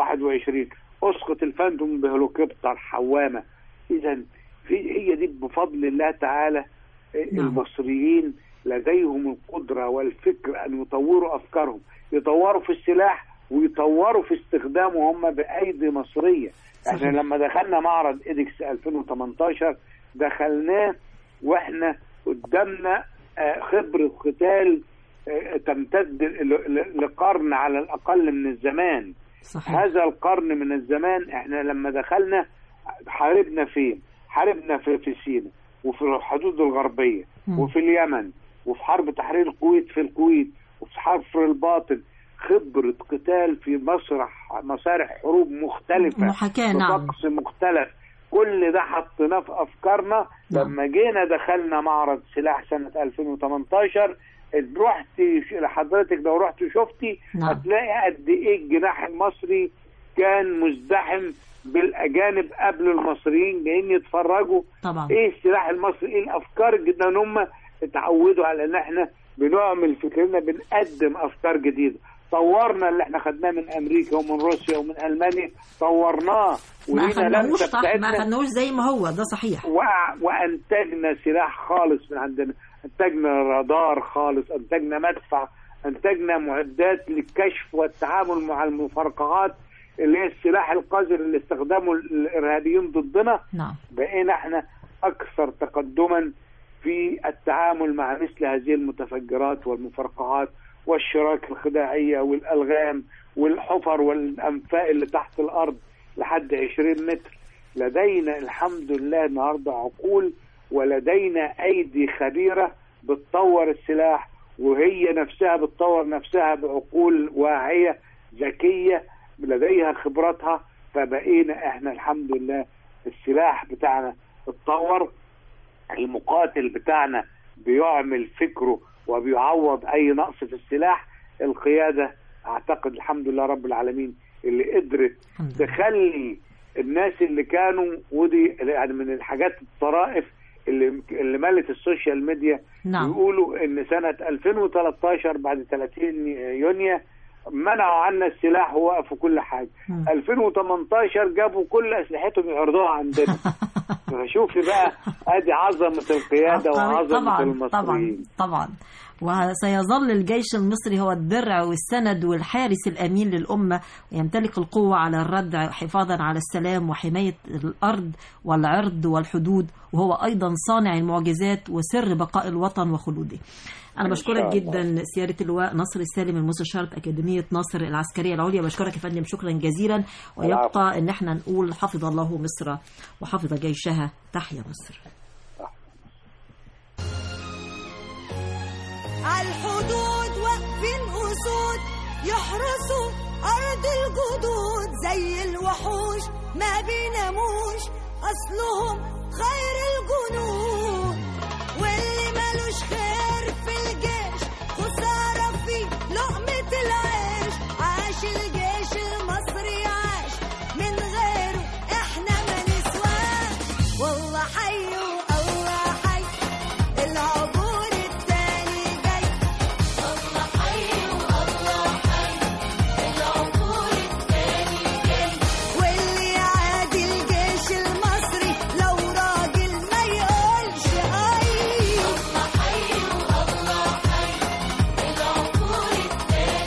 21 اسقط الفانتوم بهليكوبتر حوامه اذا في هي دي بفضل الله تعالى نعم. المصريين لديهم القدره والفكر ان يطوروا افكارهم يطوروا في السلاح ويطوروا في استخدامه هم بايدي مصريه احنا صحيح. لما دخلنا معرض ايدكس 2018 دخلناه واحنا قدامنا آه، خبره قتال آه، تمتد ل- ل- لقرن على الاقل من الزمان صحيح هذا القرن من الزمان احنا لما دخلنا حاربنا فين؟ حاربنا في في سيناء وفي الحدود الغربيه مم. وفي اليمن وفي حرب تحرير الكويت في الكويت وفي حفر الباطن خبرة قتال في مسرح مسارح حروب مختلفة محاكاة نعم بطقس مختلف كل ده حطيناه في أفكارنا نعم. لما جينا دخلنا معرض سلاح سنة 2018 رحت حضرتك لو رحت شفتي نعم. هتلاقي قد ايه الجناح المصري كان مزدحم بالاجانب قبل المصريين جايين يتفرجوا طبعا ايه السلاح المصري ايه الافكار جدا ان هم اتعودوا على ان احنا بنعمل فكرنا بنقدم افكار جديده طورنا اللي احنا خدناه من امريكا ومن روسيا ومن المانيا طورناه ما ولينا خدناهوش لمسه صح ما بتاعتنا خدناهوش زي ما هو ده صحيح وع- وانتجنا سلاح خالص من عندنا انتجنا رادار خالص انتجنا مدفع انتجنا معدات للكشف والتعامل مع المفرقعات اللي هي السلاح القذر اللي استخدمه الارهابيين ضدنا نعم بقينا احنا اكثر تقدما في التعامل مع مثل هذه المتفجرات والمفرقعات والشراك الخداعيه والالغام والحفر والانفاق اللي تحت الارض لحد 20 متر لدينا الحمد لله النهارده عقول ولدينا ايدي خبيره بتطور السلاح وهي نفسها بتطور نفسها بعقول واعيه ذكيه لديها خبراتها فبقينا احنا الحمد لله السلاح بتاعنا اتطور المقاتل بتاعنا بيعمل فكره وبيعوض اي نقص في السلاح القياده اعتقد الحمد لله رب العالمين اللي قدرت الحمد لله. تخلي الناس اللي كانوا ودي يعني من الحاجات الطرائف اللي اللي ملت السوشيال ميديا نعم يقولوا ان سنه 2013 بعد 30 يونيو منعوا عنا السلاح ووقفوا كل حاجه مم. 2018 جابوا كل اسلحتهم يعرضوها عندنا فشوفي بقى ادي عظمه القياده عبقري. وعظمه طبعا المصريين طبعا طبعا وسيظل الجيش المصري هو الدرع والسند والحارس الامين للامه ويمتلك القوه على الردع حفاظا على السلام وحمايه الارض والعرض والحدود وهو ايضا صانع المعجزات وسر بقاء الوطن وخلوده. انا إن بشكرك شاء الله. جدا سياده اللواء نصر السالم المستشار اكاديميه نصر العسكريه العليا بشكرك يا فندم شكرا جزيلا ويبقى ان احنا نقول حفظ الله مصر وحفظ جيشها تحيا مصر. على الحدود واقفين أسود يحرسوا أرض الجدود زي الوحوش ما بيناموش أصلهم خير الجنود واللي ملوش خير في الجيش خسارة في لقمة العيش عاش الجيش المصري عاش من غيره احنا ما نسواش والله حي والله حي العبور التاني جاي الله حي والله حي العبور التاني جاي واللي يعادي الجيش المصري لو راجل ما يقولش اي الله حي والله حي العبور التاني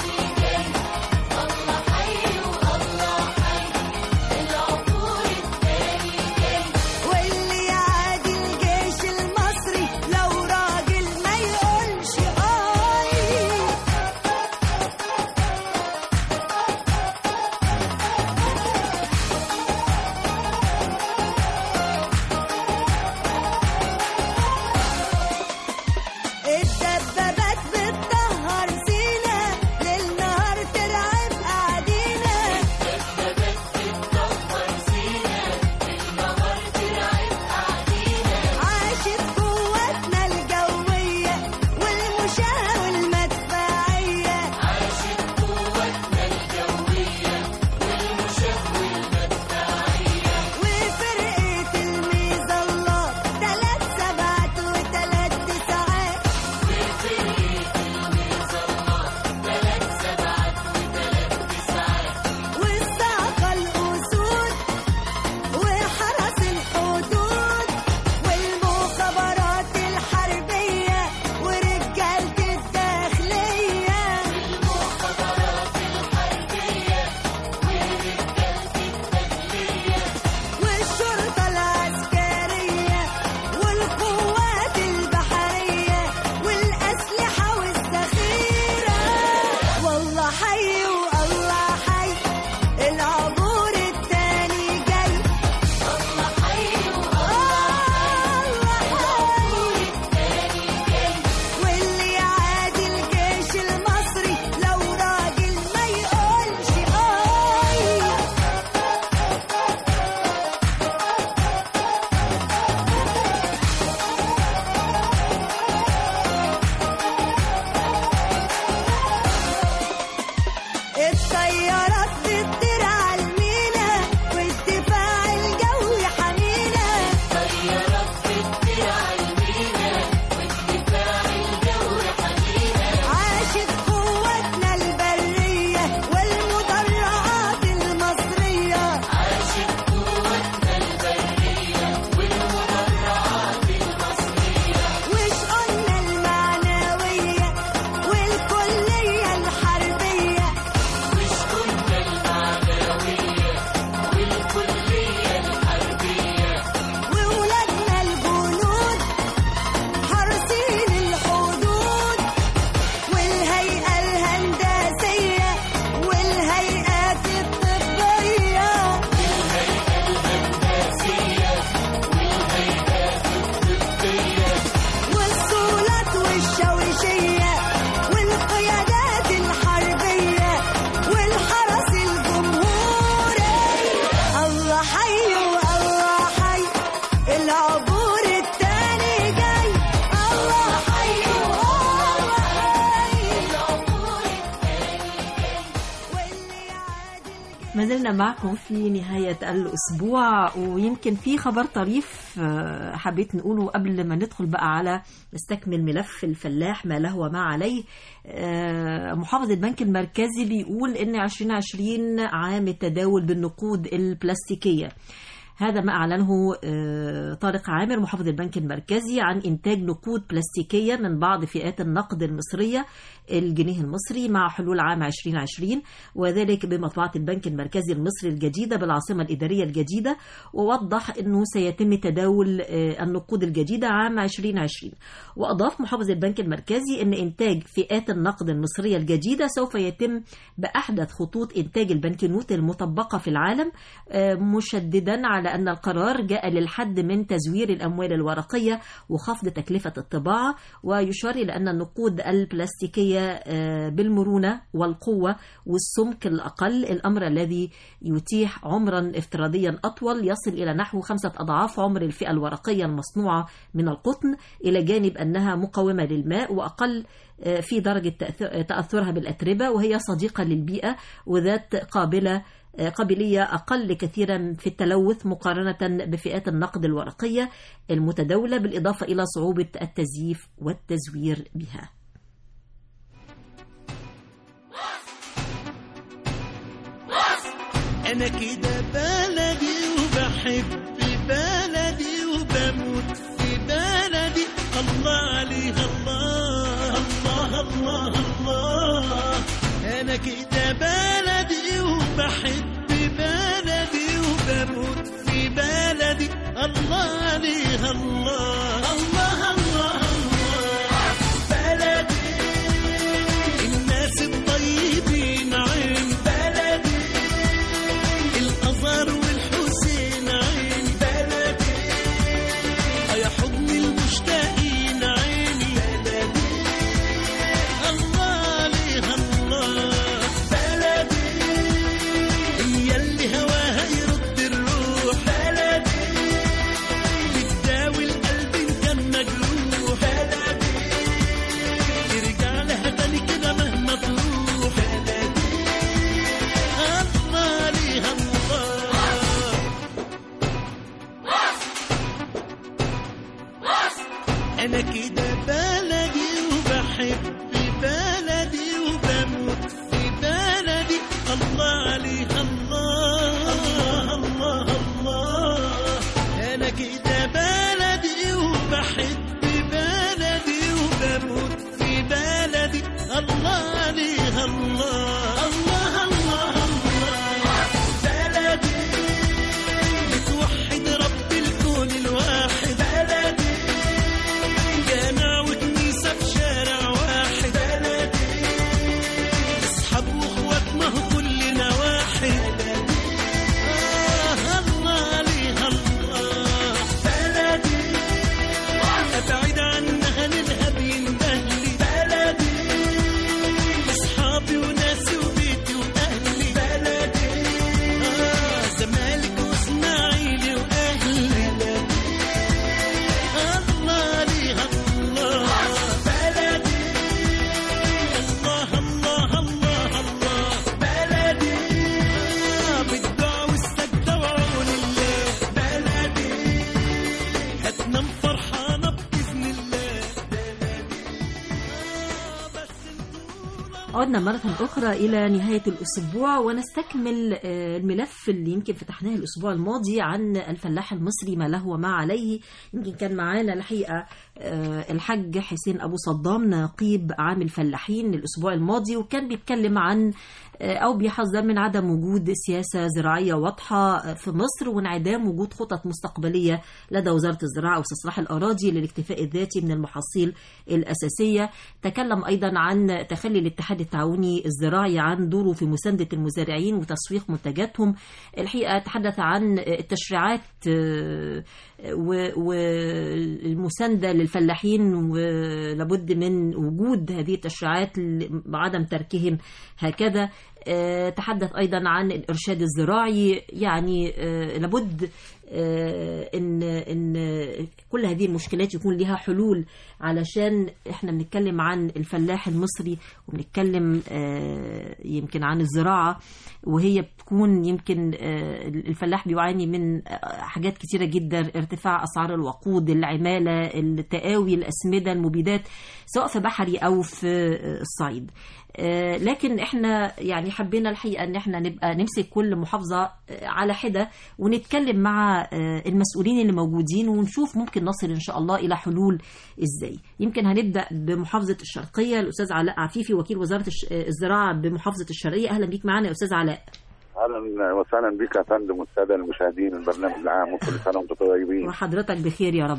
ما زلنا معكم في نهاية الأسبوع ويمكن في خبر طريف آه، حبيت نقوله قبل ما ندخل بقى على نستكمل ملف الفلاح ما له وما عليه آه، محافظ البنك المركزي بيقول إن 2020 عام التداول بالنقود البلاستيكية هذا ما أعلنه آه، طارق عامر محافظ البنك المركزي عن إنتاج نقود بلاستيكية من بعض فئات النقد المصرية الجنيه المصري مع حلول عام 2020 وذلك بمطبعة البنك المركزي المصري الجديدة بالعاصمة الإدارية الجديدة ووضح أنه سيتم تداول آه، النقود الجديدة عام 2020 وأضاف محافظ البنك المركزي أن إنتاج فئات النقد المصرية الجديدة سوف يتم بأحدث خطوط إنتاج البنكنوت المطبقة في العالم آه، مشددا على أن القرار جاء للحد من تزوير الأموال الورقية وخفض تكلفة الطباعة ويشار إلى أن النقود البلاستيكية آه، بالمرونة والقوة والسمك الأقل الأمر الذي يتيح عمرا افتراضيا أطول يصل إلى نحو خمسة أضعاف عمر الفئة الورقية المصنوعة من القطن إلى جانب أنها مقاومة للماء وأقل آه، في درجة تأث- تأثرها بالأتربة وهي صديقة للبيئة وذات قابلة آه، قابلية أقل كثيرا في التلوث مقارنة بفئات النقد الورقية المتداولة بالإضافة إلى صعوبة التزييف والتزوير بها انا كده بلدي وبحب بلدي وبموت في بلدي الله عليها الله الله الله الله انا كده بلدي وبحب بلدي وبموت في بلدي الله عليها الله الله الله الله بلدي الناس الطيبين عين بلدي الأزهر والحسين عين بلدي يا حضن المشتاقين عيني بلدي الله عليها الله بلدي هي اللي هواها يرد الروح بلدي بتداوي القلب إن كان مجروح بلدي ترجع لها تاني كده مهما تروح بلدي الله عليها الله انا كده بلدي وبحب بلدي وبموت في بلدي الله عليها الله الله الله انا كده بلدي وبحب بلدي وبموت في بلدي الله عليها الله الله الله الله بلدي بتوحد رب الكون الواحد بلدي جامع وكنيسة في شارع واحد بلدي اصحاب واخوات ما هو كلنا واحد آه الله عليها الله بلدي ابعد عنها نلهب يندهلي بلدي اصحابي وناسي وبيتي واهلي بلدي آه زمالك واسماعيلي واهلي الله عليها الله بلدي الله الله الله الله بلدي آه بالدعاء والسجدة وعون الله بلدي هتنام فرحانة بإذن الله عدنا مرة أخرى إلى نهاية الأسبوع ونستكمل آه، الملف اللي يمكن فتحناه الأسبوع الماضي عن الفلاح المصري ما له وما عليه يمكن كان معانا الحقيقة آه، الحاج حسين أبو صدام نقيب عام الفلاحين الأسبوع الماضي وكان بيتكلم عن آه، أو بيحذر من عدم وجود سياسة زراعية واضحة في مصر وانعدام وجود خطط مستقبلية لدى وزارة الزراعة واستصلاح الأراضي للاكتفاء الذاتي من المحاصيل الأساسية تكلم أيضا عن تخلي الاتحاد التعاوني الزراعي عن دوره في مساندة المزارعين وتسويق منتجاتهم الحقيقة تحدث عن التشريعات آه، و- والمساندة للفلاحين ولابد من وجود هذه التشريعات وعدم تركهم هكذا آه، تحدث أيضا عن الإرشاد الزراعي يعني آه، لابد آه، ان ان كل هذه المشكلات يكون لها حلول علشان احنا بنتكلم عن الفلاح المصري وبنتكلم آه، يمكن عن الزراعه وهي بتكون يمكن آه، الفلاح بيعاني من آه، حاجات كتيره جدا ارتفاع اسعار الوقود العماله التقاوي الاسمده المبيدات سواء في بحري او في آه، الصعيد آه، لكن احنا يعني حبينا الحقيقه ان احنا نبقى نمسك كل محافظه آه، على حده ونتكلم مع آه، المسؤولين اللي موجودين ونشوف ممكن نصل ان شاء الله الى حلول ازاي يمكن هنبدا بمحافظه الشرقيه الاستاذ علاء عفيفي وكيل وزاره الش- آه، الزراعه بمحافظه الشرقيه اهلا بيك معانا يا استاذ علاء اهلا وسهلا بك يا فندم والساده المشاهدين البرنامج العام وكل سنه وانتم طيبين وحضرتك بخير يا رب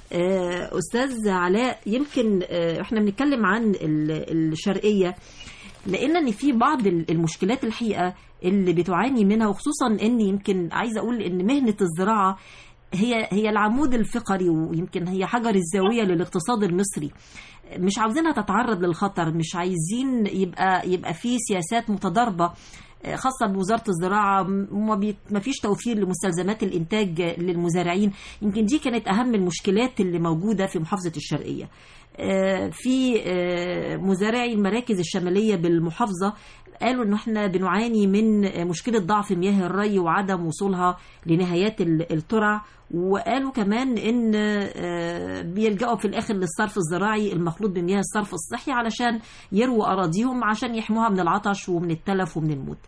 آه، استاذ علاء يمكن آه، احنا بنتكلم عن ال- الشرقيه لان ان في بعض ال- المشكلات الحقيقه اللي بتعاني منها وخصوصا ان يمكن عايزه اقول ان مهنه الزراعه هي هي العمود الفقري ويمكن هي حجر الزاويه للاقتصاد المصري مش عاوزينها تتعرض للخطر مش عايزين يبقى يبقى في سياسات متضاربه خاصة بوزارة الزراعة ما بي- ما فيش توفير لمستلزمات الإنتاج للمزارعين يمكن دي كانت أهم المشكلات اللي موجودة في محافظة الشرقية آه، في آه، مزارعي المراكز الشمالية بالمحافظة قالوا ان احنا بنعاني من مشكله ضعف مياه الري وعدم وصولها لنهايات ال- الترع وقالوا كمان ان آه، بيلجأوا في الاخر للصرف الزراعي المخلوط بمياه الصرف الصحي علشان يرووا اراضيهم عشان يحموها من العطش ومن التلف ومن الموت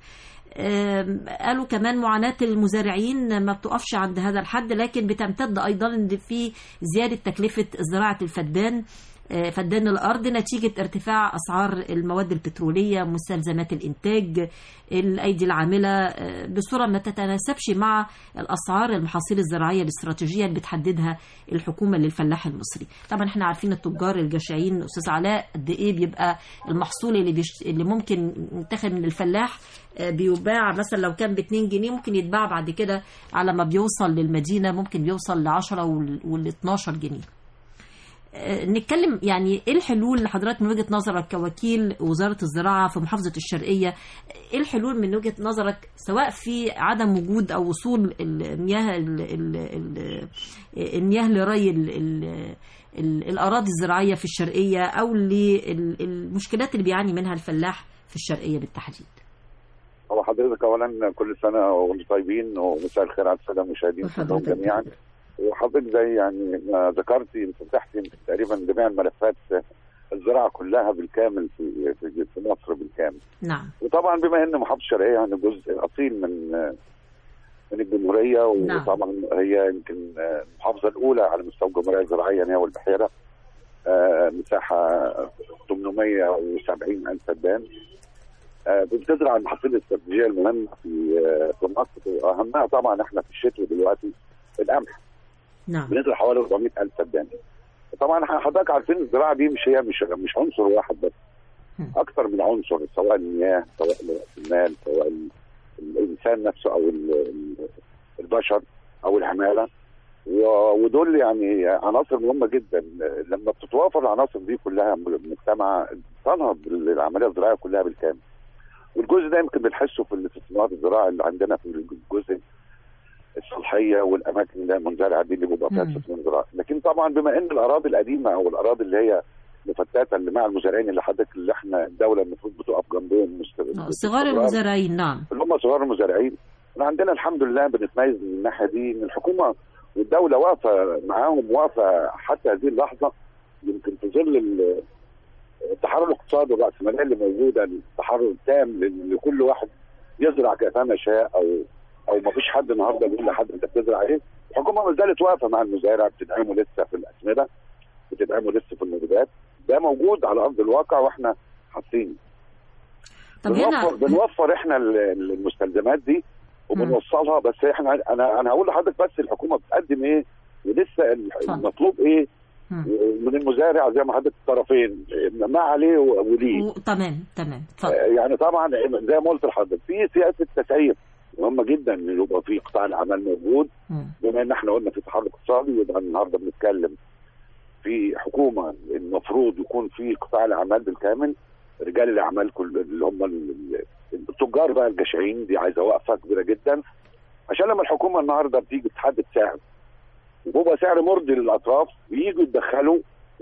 آم، قالوا كمان معاناة المزارعين ما بتقفش عند هذا الحد لكن بتمتد أيضا إن في زيادة تكلفة زراعة الفدان آه، فدان الأرض نتيجة ارتفاع أسعار المواد البترولية مستلزمات الإنتاج الأيدي العاملة آه، بصورة ما تتناسبش مع الأسعار المحاصيل الزراعية الاستراتيجية اللي بتحددها الحكومة للفلاح المصري طبعا احنا عارفين التجار الجشعين أستاذ علاء قد إيه بيبقى المحصول اللي, بيش... اللي ممكن يتاخد من الفلاح آه، بيباع مثلا لو كان ب 2 جنيه ممكن يتباع بعد كده على ما بيوصل للمدينة ممكن بيوصل ل 10 وال 12 جنيه آه، نتكلم يعني ايه الحلول اللي حضرتك من وجهه نظرك كوكيل وزاره الزراعه في محافظه الشرقيه ايه الحلول من وجهه نظرك سواء في عدم وجود او وصول المياه ال- ال- ال- المياه لري ال- ال- ال- الاراضي الزراعيه في الشرقيه او للمشكلات اللي بيعاني منها الفلاح في الشرقيه بالتحديد هو حضرتك اولا كل سنه وانتم طيبين ومساء الخير على الساده المشاهدين كلهم وحضرتك جميعا وحضرتك زي يعني ما ذكرتي انت فتحتي تقريبا جميع الملفات الزراعه كلها بالكامل في في في مصر بالكامل نعم وطبعا بما ان محافظه الشرقيه يعني جزء اصيل من من الجمهوريه نعم. وطبعا هي يمكن المحافظه الاولى على مستوى الجمهوريه الزراعيه هي والبحيره آه، مساحه 870 الف فدان آه، بتزرع المحاصيل الاستراتيجيه المهمه في آه، في مصر واهمها طبعا احنا في الشتاء دلوقتي القمح نعم بنزرع حوالي 400 الف فدان طبعا احنا حضرتك عارفين الزراعه دي مش هي مش مش عنصر واحد بس اكثر من عنصر سواء المياه سواء رأس المال سواء ال- الانسان نفسه او ال- ال- البشر او العماله و- ودول يعني عناصر مهمه جدا لما بتتوافر العناصر دي كلها المجتمع تنهض العمليه الزراعيه كلها بالكامل والجزء ده يمكن بنحسه في الاستثمار الزراعي اللي عندنا في الجزء الصالحيه والاماكن اللي هي المنزرعه دي اللي بيبقى فيها مم. استثمار زراعي لكن طبعا بما ان الاراضي القديمه او الاراضي اللي هي مفتته اللي مع المزارعين اللي حضرتك اللي احنا الدوله المفروض بتقف جنبهم مست- آه، صغار باستمرار. المزارعين نعم اللي هم صغار المزارعين احنا عندنا الحمد لله بنتميز من الناحيه دي ان الحكومه والدوله واقفه معاهم واقفه حتى هذه اللحظه يمكن في ظل ال- التحرر الاقتصادي والراسماليه اللي موجوده التحرر التام ل- لكل واحد يزرع كيفما شاء او او ما فيش حد النهارده بيقول لحد انت بتزرع ايه الحكومه ما زالت واقفه مع المزارع بتدعمه لسه في الاسمده بتدعمه لسه في المبيدات ده موجود على ارض الواقع واحنا حاسين طب هنا بنوفر, بنوفر احنا ال- ال- المستلزمات دي وبنوصلها بس احنا انا انا هقول لحضرتك بس الحكومه بتقدم ايه ولسه ال- اتفضل. المطلوب ايه مم. من المزارع زي ما حضرتك الطرفين ما عليه و- وليه و- تمام تمام اتفضل آه، يعني طبعا زي ما قلت لحضرتك في سياسه تسعير مهمه جدا ان يبقى في قطاع الاعمال موجود مم. بما ان احنا قلنا في تحرك اقتصادي يبقى النهارده بنتكلم في حكومه المفروض يكون في قطاع الاعمال بالكامل رجال الاعمال كل اللي هم ال- ال- التجار بقى الجشعين دي عايزه وقفه كبيره جدا عشان لما الحكومه النهارده بتيجي تحدد سعر وبيبقى سعر مرضي للاطراف بييجوا يتدخلوا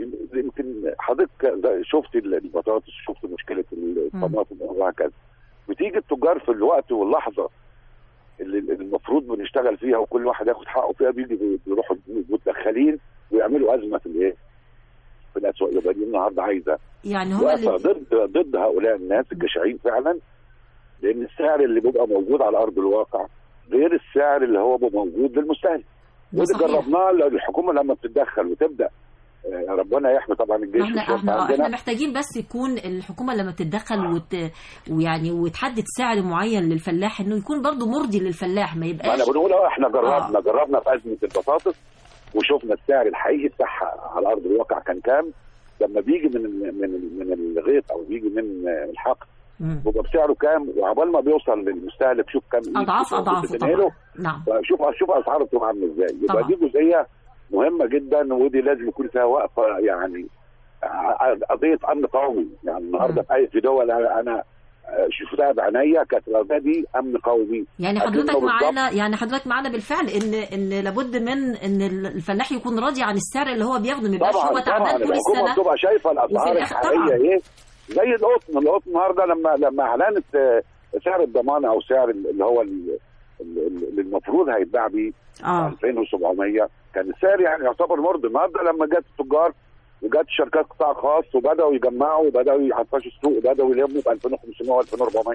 يمكن حضرتك شفت البطاطس شفت مشكله الطماطم وهكذا بتيجي التجار في الوقت واللحظه اللي المفروض بنشتغل فيها وكل واحد ياخد حقه فيها بيجي بيروحوا متدخلين ويعملوا ازمه في الايه؟ في الاسواق يبقى دي النهارده عايزه يعني هو وقفه اللي ضد ضد هؤلاء الناس الجشعين فعلا لان السعر اللي بيبقى موجود على ارض الواقع غير السعر اللي هو بيبقى موجود للمستهلك ده وده صحيح. جربناه الحكومه لما بتتدخل وتبدا آه، ربنا يحمي طبعا الجيش احنا والشرطة احنا عندنا. احنا محتاجين بس يكون الحكومه لما تتدخل وت... ويعني وتحدد سعر معين للفلاح انه يكون برضه مرضي للفلاح ما ما يبقاش انا بنقول اهو احنا جربنا جربنا في ازمه البطاطس وشفنا السعر الحقيقي بتاعها على ارض الواقع كان كام لما بيجي من من من الغيط او بيجي من الحقل مم. بيبقى بسعره كام وعقبال ما بيوصل للمستهلك شوف كام اضعاف اضعافه بتنقله طبعا نعم شوف شوف اسعاره بتبقى عامله ازاي يبقى طبعا. دي جزئيه مهمه جدا ودي لازم يكون فيها وقفه يعني ع- قضيه امن قومي يعني النهارده في اي في دول انا أنا شفتها بعينيا كانت القضيه دي امن قومي يعني أكنه حضرتك بالظبط معانا يعني حضرتك معانا بالفعل ان ان لابد من ان الفلاح يكون راضي عن السعر اللي هو بياخده ما يبقاش طبعا هو طبعا تعبان طول الحكومه السنه بتبقى شايفه وفي الاسعار الآخر- الحقيقيه طبعا. ايه زي القطن القطن النهارده لما لما اعلنت آه، سعر الضمان او سعر اللي هو ال- ال- اللي المفروض هيتباع بيه اه 2700 كان السعر يعني يعتبر مرضي النهارده لما جت التجار وجت شركات قطاع خاص وبداوا يجمعوا وبداوا يحفشوا السوق وبداوا يلموا ب 2500 و2400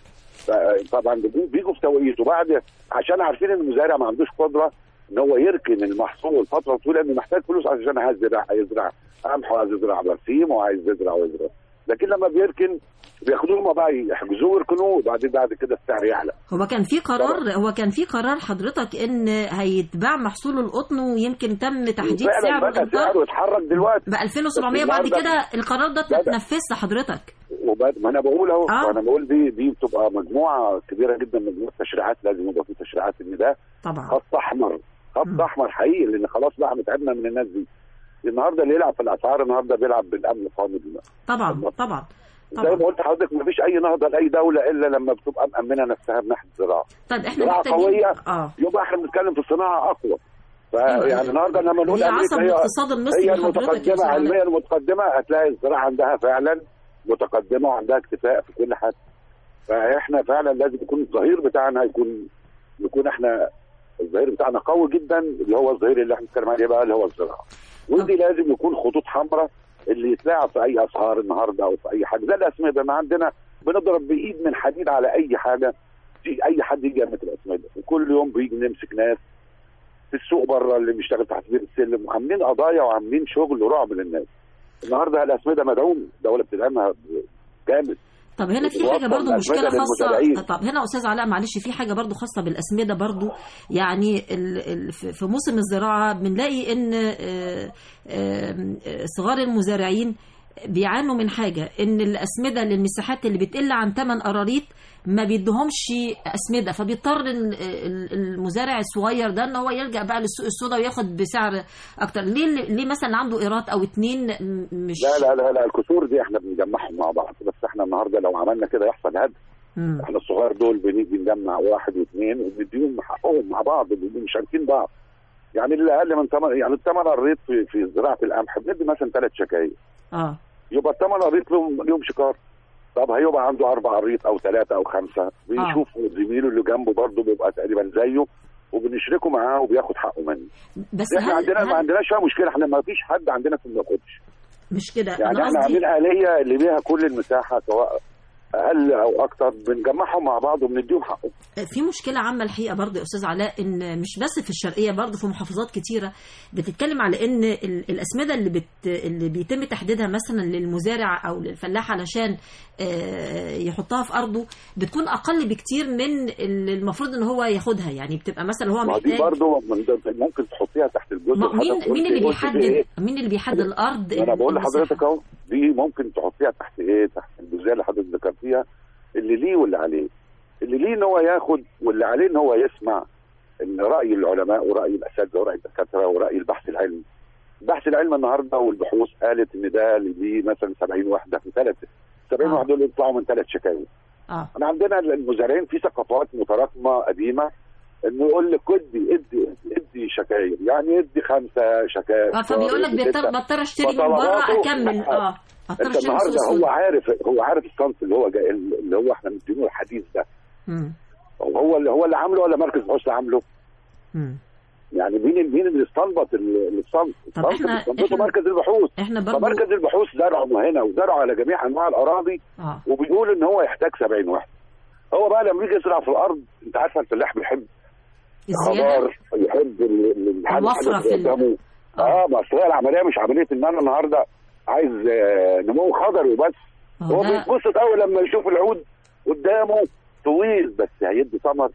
طبعا بيجوا بيجوا في توقيت وبعد عشان عارفين ان المزارع ما عندوش قدره ان هو يركن المحصول فتره طويله لانه محتاج فلوس عشان عايز يزرع هيزرع قمح وعايز يزرع برسيم وعايز يزرع ويزرع لكن لما بيركن بياخدوه هم بقى يحجزوه ويركنوه وبعدين بعد كده السعر يعلى هو كان في قرار هو كان في قرار حضرتك ان هيتباع محصول القطن ويمكن تم تحديد فعلا سعره بدا الإنتاج سعره يتحرك دلوقتي ب 2700 بس بعد النهاردة- كده القرار ده بدأ. اتنفذ لحضرتك وبعد ما انا بقول اهو آه. انا بقول دي دي بتبقى مجموعه كبيره جدا مجموعه تشريعات لازم يبقى في تشريعات ان ده طبعا خط احمر خط احمر حقيقي لان خلاص بقى تعبنا من الناس دي النهارده اللي يلعب في الاسعار النهارده بيلعب بالامن القومي دلوقتي طبعا طبعا زي ما قلت لحضرتك ما فيش اي نهضه لاي دوله الا لما بتبقى مامنه نفسها من ناحيه الزراعه طيب احنا زراعه محتاجين قويه اه يبقى احنا بنتكلم في صناعه اقوى أيوة. فيعني النهارده لما نقول هي أمريكا عصب الاقتصاد المصري هي حضرتك يا المتقدمه أستاذ علاء. علميا المتقدمه هتلاقي الزراعه عندها فعلا متقدمه وعندها اكتفاء في كل حاجه فاحنا فعلا لازم يكون الظهير بتاعنا يكون يكون احنا الظهير بتاعنا قوي جدا اللي هو الظهير اللي احنا بنتكلم عليه بقى اللي هو الزراعه ودي لازم يكون خطوط حمراء اللي يتلاعب في اي اسعار النهارده او في اي حاجه زي الاسمده ما عندنا بنضرب بايد من حديد على اي حاجه في اي حد يجي يعمل الاسمده وكل يوم بيجي نمسك ناس في السوق بره اللي بيشتغل تحت بير السلم وعاملين قضايا وعاملين شغل رعب للناس النهارده الاسمده مدعوم الدوله بتدعمها جامد طب هنا في بتوفر حاجه برضو مشكله الأسمدة خاصه للمزارعين. طب هنا استاذ علاء معلش في حاجه برضو خاصه بالاسمده برضو يعني ال... ال... في في موسم الزراعه بنلاقي ان آه، آه، صغار المزارعين بيعانوا من حاجه ان الاسمده للمساحات اللي بتقل عن 8 قراريط ما بيدهمش اسمده فبيضطر ال- ال- المزارع الصغير ده ان هو يلجا بقى للسوق السوداء وياخد بسعر اكتر ليه ليه مثلا عنده ايراد او اتنين م- مش لا لا لا لا الكسور دي احنا بنجمعهم مع بعض بس احنا النهارده لو عملنا كده يحصل هدم مم. احنا الصغير دول بنيجي نجمع واحد واثنين وبنديهم حقهم مع بعض بنبقوا مشاركين بعض يعني اللي اقل من ثمن يعني الثمن قريت في, في زراعه القمح بندي مثلا ثلاث شكاير اه يبقى الثمن قريت لهم ليهم شكار طب هيبقى عنده اربع قريط او ثلاثه او خمسه بيشوف زميله اللي جنبه برضه بيبقى تقريبا زيه وبنشركه معاه وبياخد حقه منه بس احنا هل- عندنا هل- ما عندناش فيها مشكله احنا ما فيش حد عندنا في النقودش مش كده يعني انا احنا قصدي عاملين آلية اللي بيها كل المساحة سواء أقل أو أكتر بنجمعهم مع بعض وبنديهم حقهم في مشكلة عامة الحقيقة برضه يا أستاذ علاء إن مش بس في الشرقية برضه في محافظات كتيرة بتتكلم على إن ال- الأسمدة اللي بت اللي بيتم تحديدها مثلا للمزارع أو للفلاح علشان آه، يحطها في أرضه بتكون أقل بكتير من اللي المفروض إن هو ياخدها يعني بتبقى مثلا هو ما دي محتاج برضه من ضمن- ممكن تحطيها تحت الجزء ما- اللي مين حضرتك مين قلت- اللي قلت فيه بيحدد إيه؟ مين اللي بيحدد الأرض ما أنا بقول المساحة؟ لحضرتك أهو دي ممكن تحطيها تحت إيه تحت الجزئية اللي حضرتك ذكرتيها اللي ليه واللي عليه اللي ليه إن هو ياخد واللي عليه إن هو يسمع إن رأي العلماء ورأي الأساتذة ورأي الدكاترة ورأي البحث العلمي البحث العلمي النهارده والبحوث قالت ان ده اللي ليه مثلا 70 وحده في ثلاث 70 وحده دول يطلعوا من ثلاث شكاوي اه احنا عندنا المزارعين في ثقافات متراكمه قديمه انه يقول لك ادي ادي ادي شكاير يعني ادي خمسه شكاير اه فبيقول لك ادي بيضطر ستة. بضطر اشتري من بره فطلباته- اكمل اه اضطر انت اشتري من النهارده السوق هو عارف هو عارف الصنف اللي هو جاي اللي هو احنا مدينه الحديث ده مم. هو اللي هو اللي عامله ولا مركز البحوث اللي عامله؟ مم. يعني مين مين اللي استنبط ال- الصنف؟ طب الصنف إحنا- اللي استنبطه إحنا- مركز البحوث احنا برضو فمركز البحوث زرعه هنا وزرعه على جميع انواع الاراضي اه وبيقول ان هو يحتاج 70 وحده هو بقى لما يجي يزرع في الارض انت عارفه الفلاح بيحب الزياده خضار يحب ال- ال- الحاجة الوفرة اللي في ال- قدامه اه ما اصل هي العمليه مش عمليه ان انا النهارده عايز آه، نمو خضري وبس ما هو هو ده- بيتبسط قوي لما يشوف العود قدامه طويل بس هيدي ثمر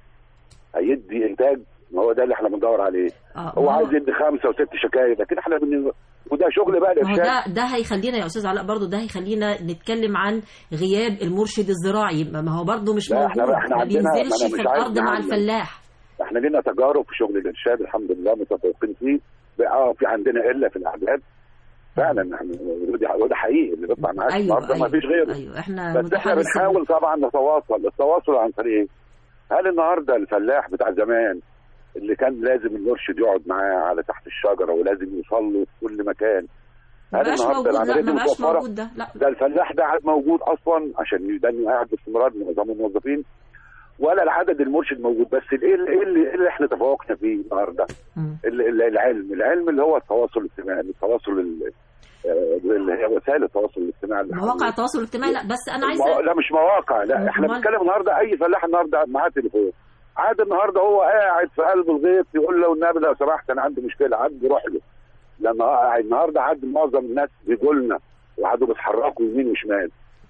هيدي انتاج ما هو ده اللي احنا بندور عليه آه، هو ما هو- عايز يدي خمسه وست شكاير لكن احنا بن... وده شغل بقى ما هو الارشاد ده ده هيخلينا يا استاذ علاء برضو ده هيخلينا نتكلم عن غياب المرشد الزراعي ما ما هو برضو مش لا، موجود احنا- احنا ما عندنا- ما أنا بينزلش مش في عايز الارض مع نعلم. الفلاح احنا لنا تجارب في شغل الارشاد الحمد لله متفوقين فيه بقى اه في عندنا قله في الاعداد فعلا احنا وده وده حقيقي اللي بيطلع معاك ايوه النهارده ما ايوه فيش غيره ايوه احنا بس احنا متحمسين بنحاول طبعا نتواصل التواصل عن طريق ايه؟ هل النهارده الفلاح بتاع زمان اللي كان لازم المرشد يقعد معاه على تحت الشجره ولازم يوصل له في كل مكان ما هل بقاش النهارده موجود لا العمليه دي ما بقاش متوفره؟ موجود ده لا ده الفلاح ده قاعد موجود اصلا عشان ده إنه قاعد باستمرار معظم الموظفين ولا العدد المرشد موجود بس ايه اللي, إيه اللي, إيه اللي احنا تفوقنا فيه النهارده؟ مم. ال- ال- العلم، العلم اللي هو التواصل الاجتماعي، التواصل ال- آه، اللي هي وسائل التواصل الاجتماعي اللي مواقع التواصل الاجتماعي لا بس انا عايزه الموا- لا مش مواقع لا احنا أمال؟ بنتكلم النهارده اي فلاح النهارده معاه تليفون عاد النهارده هو قاعد في قلب الغيط يقول له النبي لو سمحت انا عندي مشكله عاد بيروح له لما قاعد النهارده عاد معظم الناس بيجوا لنا وقعدوا بيتحركوا يمين وشمال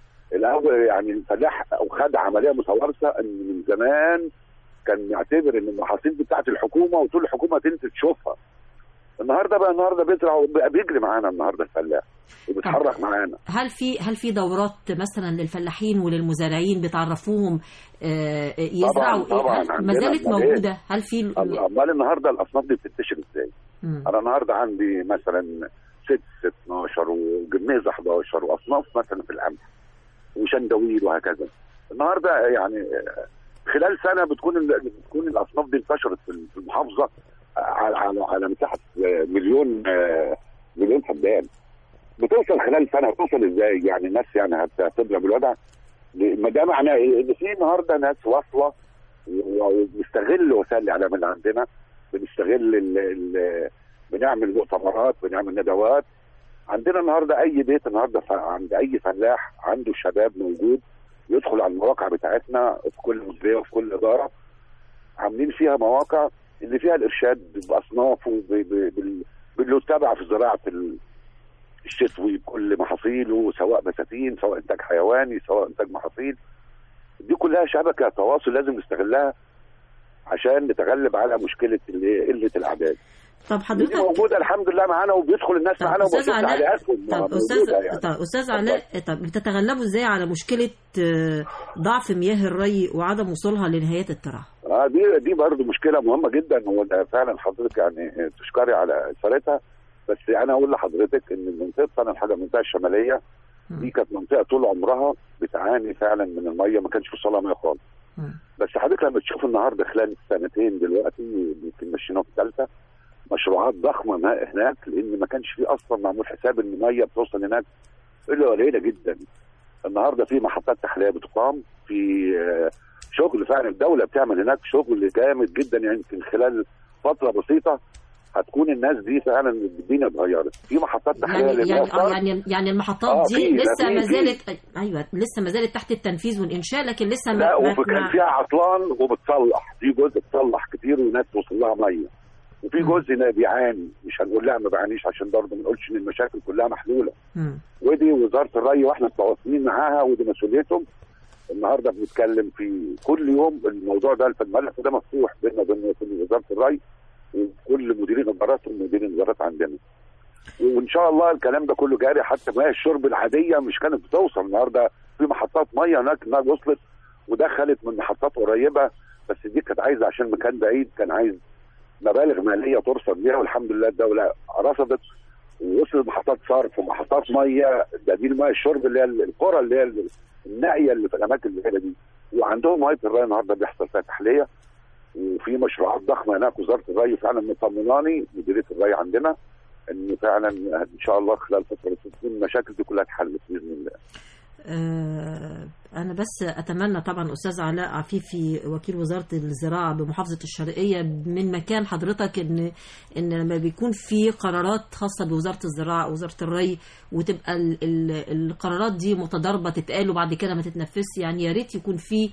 الاول يعني الفلاح او خد عمليه متوارثه ان من زمان كان يعتبر ان المحاصيل دي بتاعت الحكومه وطول الحكومه تنزل تشوفها النهارده بقى النهارده بيزرع بقى بيجري معانا النهارده الفلاح وبيتحرك معانا هل في هل في دورات مثلا للفلاحين وللمزارعين بتعرفوهم آه، يزرعوا طبعاً، طبعاً، هل ما عندنا زالت أمال إيه؟ موجوده هل في امال النهارده الاصناف دي بتنتشر ازاي؟ مم. انا النهارده عندي مثلا 6 12 وجميزه 11 واصناف مثلا في القمح وشندويل وهكذا النهارده يعني آه، خلال سنه بتكون ال- بتكون الاصناف دي انتشرت في في المحافظه على على على مساحه آه، مليون آه، مليون فدان بتوصل خلال سنه بتوصل ازاي يعني الناس يعني هتبلغ بالوضع ما ده معناه ايه؟ ان في النهارده ناس واصله و- وبنستغل وسائل الاعلام اللي عندنا بنستغل ال ال بنعمل مؤتمرات بنعمل ندوات عندنا النهارده اي بيت النهارده ف- عند اي فلاح عنده شباب موجود يدخل على المواقع بتاعتنا في كل مديريه وفي كل اداره عاملين فيها مواقع اللي فيها الارشاد باصنافه ب- ب- بال- باللي يتبع في زراعه ال- الشتوي بكل محاصيله سواء بساتين سواء انتاج حيواني سواء انتاج محاصيل دي كلها شبكه تواصل لازم نستغلها عشان نتغلب على مشكله اللي قله الاعداد طب دي حضرتك موجوده الحمد لله معانا وبيدخل الناس طب معانا استاذ وبشوف علاء تعليقاتهم طب موجودة استاذ يعني. طب استاذ علاء طب بتتغلبوا ازاي على مشكله آه، ضعف مياه الري وعدم وصولها لنهايات الترعه اه دي دي برضه مشكله مهمه جدا وده فعلا حضرتك يعني تشكري على اثارتها بس انا اقول لحضرتك ان منطقه صنع الحاجه المنطقه الشماليه دي كانت منطقه طول عمرها بتعاني فعلا من الميه ما كانش في لها ميه خالص بس حضرتك لما تشوف النهارده خلال السنتين دلوقتي يمكن مشيناها في الثالثه مشروعات ضخمه ما- هناك لان ما كانش في اصلا معمول حساب ان الميه بتوصل هناك الا قليله جدا النهارده في محطات تحليه بتقام في آه، شغل فعلا الدوله بتعمل هناك شغل جامد جدا يعني يمكن خلال فتره بسيطه هتكون الناس دي فعلا الدنيا اتغيرت في محطات تحليه يعني يعني للمياه اه يعني يعني المحطات آه، دي في- لا، لسه في- ما في. زالت ايوه لسه ما زالت تحت التنفيذ والانشاء لكن لسه ما لا ما- وكان ما- فيها عطلان وبتصلح في جزء بتصلح كتير وناس توصل لها ميه وفي جزء نا- بيعاني مش هنقول لا ما بيعانيش عشان برضه ما نقولش ان المشاكل كلها محلوله مم. ودي وزاره الري واحنا متواصلين معاها ودي مسؤوليتهم النهارده بنتكلم في كل يوم الموضوع ده الملف ده مفتوح بيننا وبين وزاره الري وكل مديرين الادارات ومديرين الادارات عندنا وان شاء الله الكلام ده كله جاري حتى مياه الشرب العاديه مش كانت بتوصل النهارده في محطات ميه هناك انها وصلت ودخلت من محطات قريبه بس دي كانت عايزه عشان مكان بعيد كان عايز مبالغ ماليه ترصد بيها والحمد لله الدوله رصدت ووصلت محطات صرف ومحطات ميه ده دي الميه الشرب اللي هي القرى اللي هي النائيه اللي في الاماكن اللي هنا دي وعندهم ميه الري النهارده بيحصل فيها تحليه وفي مشروعات ضخمه هناك وزاره الري فعلا مطمناني مديريه الري عندنا ان فعلا ان شاء الله خلال فتره تكون المشاكل دي كلها اتحلت باذن الله. آه، أنا بس أتمنى طبعا أستاذ علاء عفيفي وكيل وزارة الزراعة بمحافظة الشرقية من مكان حضرتك إن إن لما بيكون في قرارات خاصة بوزارة الزراعة أو وزارة الري وتبقى ال ال القرارات دي متضاربة تتقال وبعد كده ما تتنفذش يعني يا ريت يكون في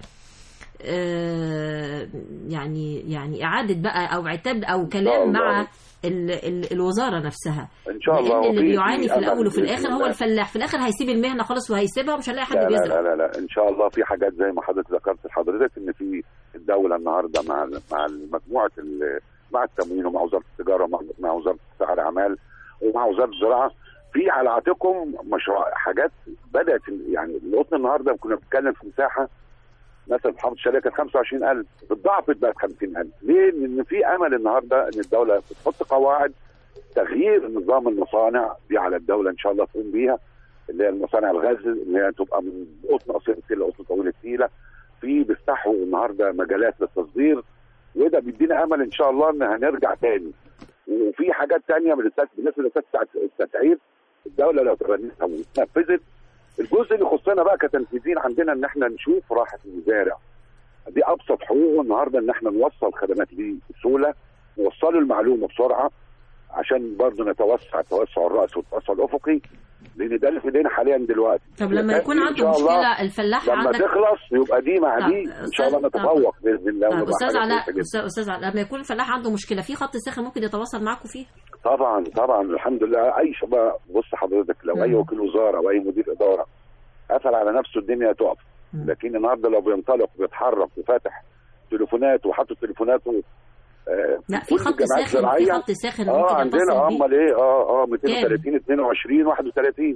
آه، يعني يعني إعادة بقى أو عتاب أو كلام الله. مع ال ال الوزارة نفسها ان شاء الله لان اللي وفي- بيعاني في أمل الاول وفي بإذن الاخر هو الله. الفلاح في الاخر هيسيب المهنه خالص وهيسيبها ومش هنلاقي حد لا لا بيزرع لا لا لا ان شاء الله في حاجات زي ما حضرتك ذكرت لحضرتك ان في الدوله النهارده مع مع مجموعه ال- مع التموين ومع وزاره التجاره ومع مع وزاره قطاع الاعمال ومع وزاره الزراعه في على عاتقهم مشروع حاجات بدات يعني القطن النهارده كنا بنتكلم في مساحه مثلا في محافظه الشرقيه كانت 25000 اتضاعفت بقت 50000 ليه؟ لان في امل النهارده ان الدوله بتحط قواعد تغيير نظام المصانع دي على الدوله ان شاء الله تقوم بيها اللي هي المصانع الغزل اللي هي تبقى من قطن قصير التيله لقطن طويل التيله في بيفتحوا النهارده مجالات للتصدير وده بيدينا امل ان شاء الله ان هنرجع تاني وفي حاجات تانية من التس... بالنسبه للاساس بتاعت التسعير الدوله لو تبنتها ونفذت الجزء اللي يخصنا بقى كتنفيذيين عندنا ان احنا نشوف راحه المزارع دي ابسط حقوقه النهارده ان احنا نوصل خدمات ليه بسهوله نوصله المعلومه بسرعه عشان برضه نتوسع التوسع الراسي والتوسع الافقي لان ده اللي في ايدينا حاليا دلوقتي طب لما لكن يكون إن عنده شاء الله مشكله الفلاح لما عندك تخلص يبقى دي مع طب، دي ان شاء الله أستاذ- نتفوق باذن الله طب ونبقى استاذ حاجة علاء كويسة جدا. استاذ استاذ علاء لما يكون الفلاح عنده مشكله في خط ساخن ممكن يتواصل معاكم فيه طبعا طبعا الحمد لله اي شباب بص حضرتك لو اي مم. وكيل وزاره او اي مدير اداره قفل على نفسه الدنيا تقف لكن النهارده لو بينطلق وبيتحرك وفاتح تليفونات وحاطط تليفوناته آه، لا في كل خط الجامعات ساخن في الزراعية. خط ساخن اه ممكن عندنا يتصل اه بيه امال ايه اه اه 230 22 31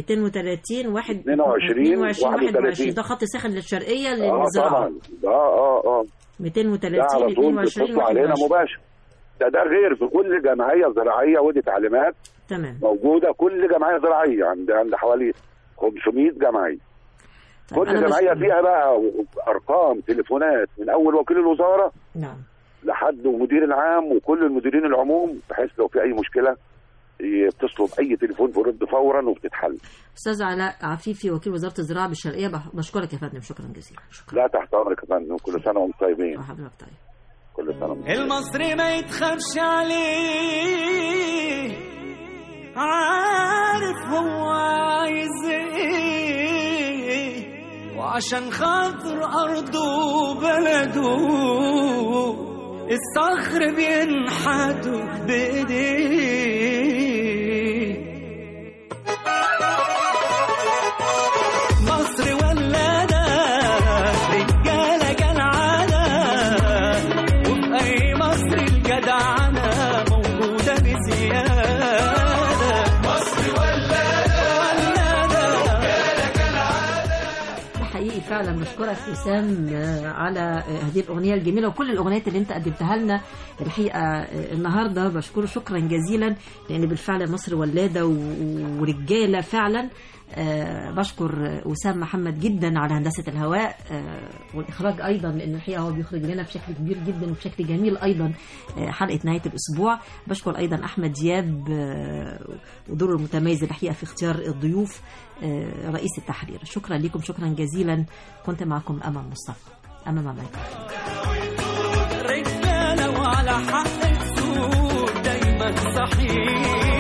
230 واحد 22 21 31. ده خط ساخن للشرقيه اه للزراعه طبعا اه اه اه 230 ده على طول 22 بيتصلوا علينا 21 مباشر ده ده غير في كل جمعيه زراعيه ودي تعليمات تمام موجوده كل جمعيه زراعيه عند عند حوالي 500 جمعيه كل أنا جمعيه بس- فيها بقى ارقام تليفونات من اول وكيل الوزاره نعم لحد المدير العام وكل المديرين العموم بحيث لو في اي مشكله يتصلوا باي تليفون برد فورا وبتتحل استاذ علاء عفيفي وكيل وزاره الزراعه بالشرقيه بح- بشكرك يا فندم شكرا جزيلا لا تحت امرك يا فندم كل سنه وانتم طيبين حضرتك طيب كل سنه وانتم طيبين. المصري ما يتخافش عليه عارف هو عايز ايه وعشان خاطر ارضه وبلده الصخر بينحتوا بايديه مصر ولادة رجالة كالعادة وفي أي مصر الجدعنة موجودة بزيادة مصر ولادة رجالة كالعادة ده حقيقي فعلا بشكرك وسام آه، على آه، هذه الاغنيه الجميله وكل الاغنيات اللي انت قدمتها لنا الحقيقه آه، النهارده بشكره شكرا جزيلا لان بالفعل مصر ولاده و- ورجاله فعلا آه، بشكر آه، وسام محمد جدا على هندسه الهواء آه، والاخراج ايضا لان الحقيقه هو بيخرج لنا بشكل كبير جدا وبشكل جميل ايضا آه، حلقه نهايه الاسبوع بشكر ايضا احمد دياب آه، ودوره المتميز الحقيقه في اختيار الضيوف آه، رئيس التحرير شكرا لكم شكرا جزيلا كنت معكم امل مصطفى امام المايكروفون رجالة وعلى حق السوق دايما صحيح